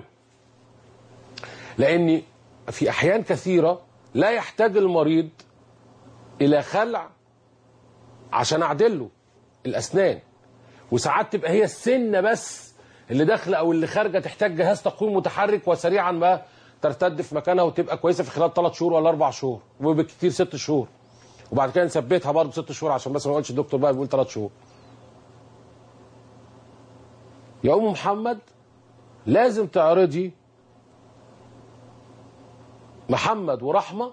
لان في احيان كثيره لا يحتاج المريض الى خلع عشان اعدله الاسنان وساعات تبقى هي السنه بس اللي داخله او اللي خارجه تحتاج جهاز تقويم متحرك وسريعا ما ترتد في مكانها وتبقى كويسه في خلال ثلاث شهور ولا اربع شهور وبالكثير ست شهور وبعد كده نثبتها برضه ست شهور عشان بس ما نقولش الدكتور بقى بيقول ثلاث شهور يا ام محمد لازم تعرضي محمد ورحمه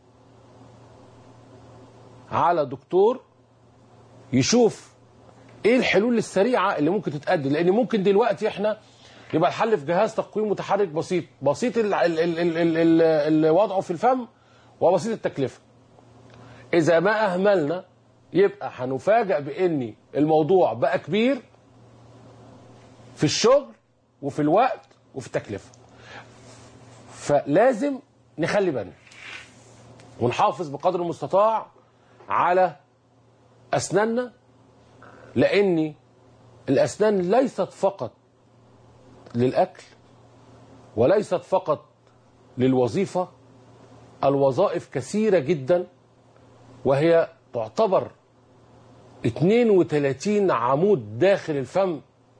على دكتور يشوف ايه الحلول السريعه اللي ممكن تتقدم لان ممكن دلوقتي احنا يبقى الحل في جهاز تقويم متحرك بسيط بسيط ال ال ال ال ال ال ال وضعه في الفم وبسيط التكلفه إذا ما أهملنا يبقى هنفاجأ بإن الموضوع بقى كبير في الشغل وفي الوقت وفي التكلفة فلازم نخلي بالنا ونحافظ بقدر المستطاع على أسناننا لأن الأسنان ليست فقط للأكل وليست فقط للوظيفة الوظائف كثيرة جدا وهي تعتبر 32 عمود داخل الفم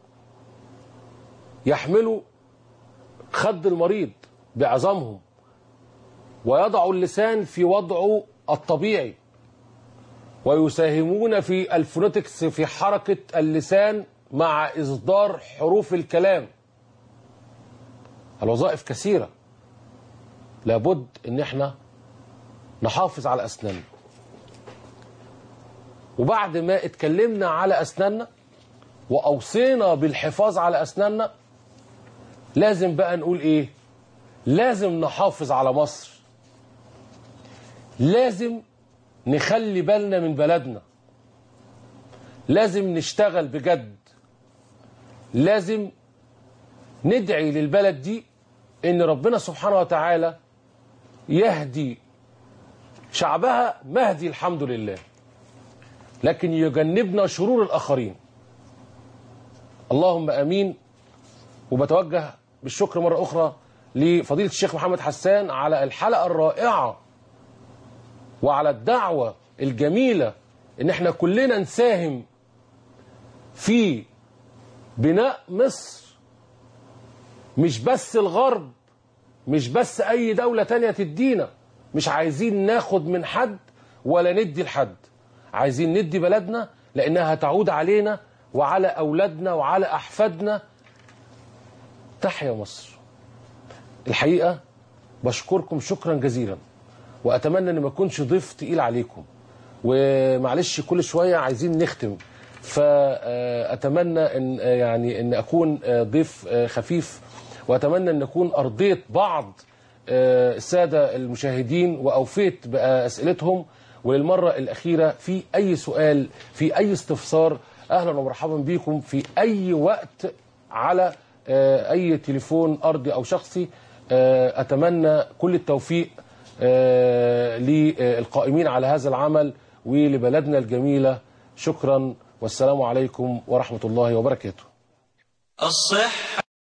يحملوا خد المريض بعظامهم ويضع اللسان في وضعه الطبيعي ويساهمون في الفونيتكس في حركة اللسان مع إصدار حروف الكلام الوظائف كثيرة لابد ان احنا نحافظ على اسناننا وبعد ما اتكلمنا على اسناننا واوصينا بالحفاظ على اسناننا لازم بقى نقول ايه لازم نحافظ على مصر لازم نخلي بالنا من بلدنا لازم نشتغل بجد لازم ندعي للبلد دي ان ربنا سبحانه وتعالى يهدي شعبها مهدي الحمد لله لكن يجنبنا شرور الآخرين اللهم أمين وبتوجه بالشكر مرة أخرى لفضيلة الشيخ محمد حسان على الحلقة الرائعة وعلى الدعوة الجميلة ان احنا كلنا نساهم في بناء مصر مش بس الغرب مش بس اي دولة تانية تدينا مش عايزين ناخد من حد ولا ندي لحد عايزين ندي بلدنا لانها هتعود علينا وعلى اولادنا وعلى احفادنا تحيا مصر الحقيقة بشكركم شكرا جزيلا واتمنى ان ما اكونش ضيف تقيل عليكم ومعلش كل شوية عايزين نختم فاتمنى ان يعني ان اكون ضيف خفيف واتمنى ان اكون ارضيت بعض الساده المشاهدين واوفيت باسئلتهم وللمره الاخيره في اي سؤال في اي استفسار اهلا ومرحبا بكم في اي وقت على اي تليفون ارضي او شخصي اتمنى كل التوفيق للقائمين على هذا العمل ولبلدنا الجميله شكرا والسلام عليكم ورحمه الله وبركاته الصحة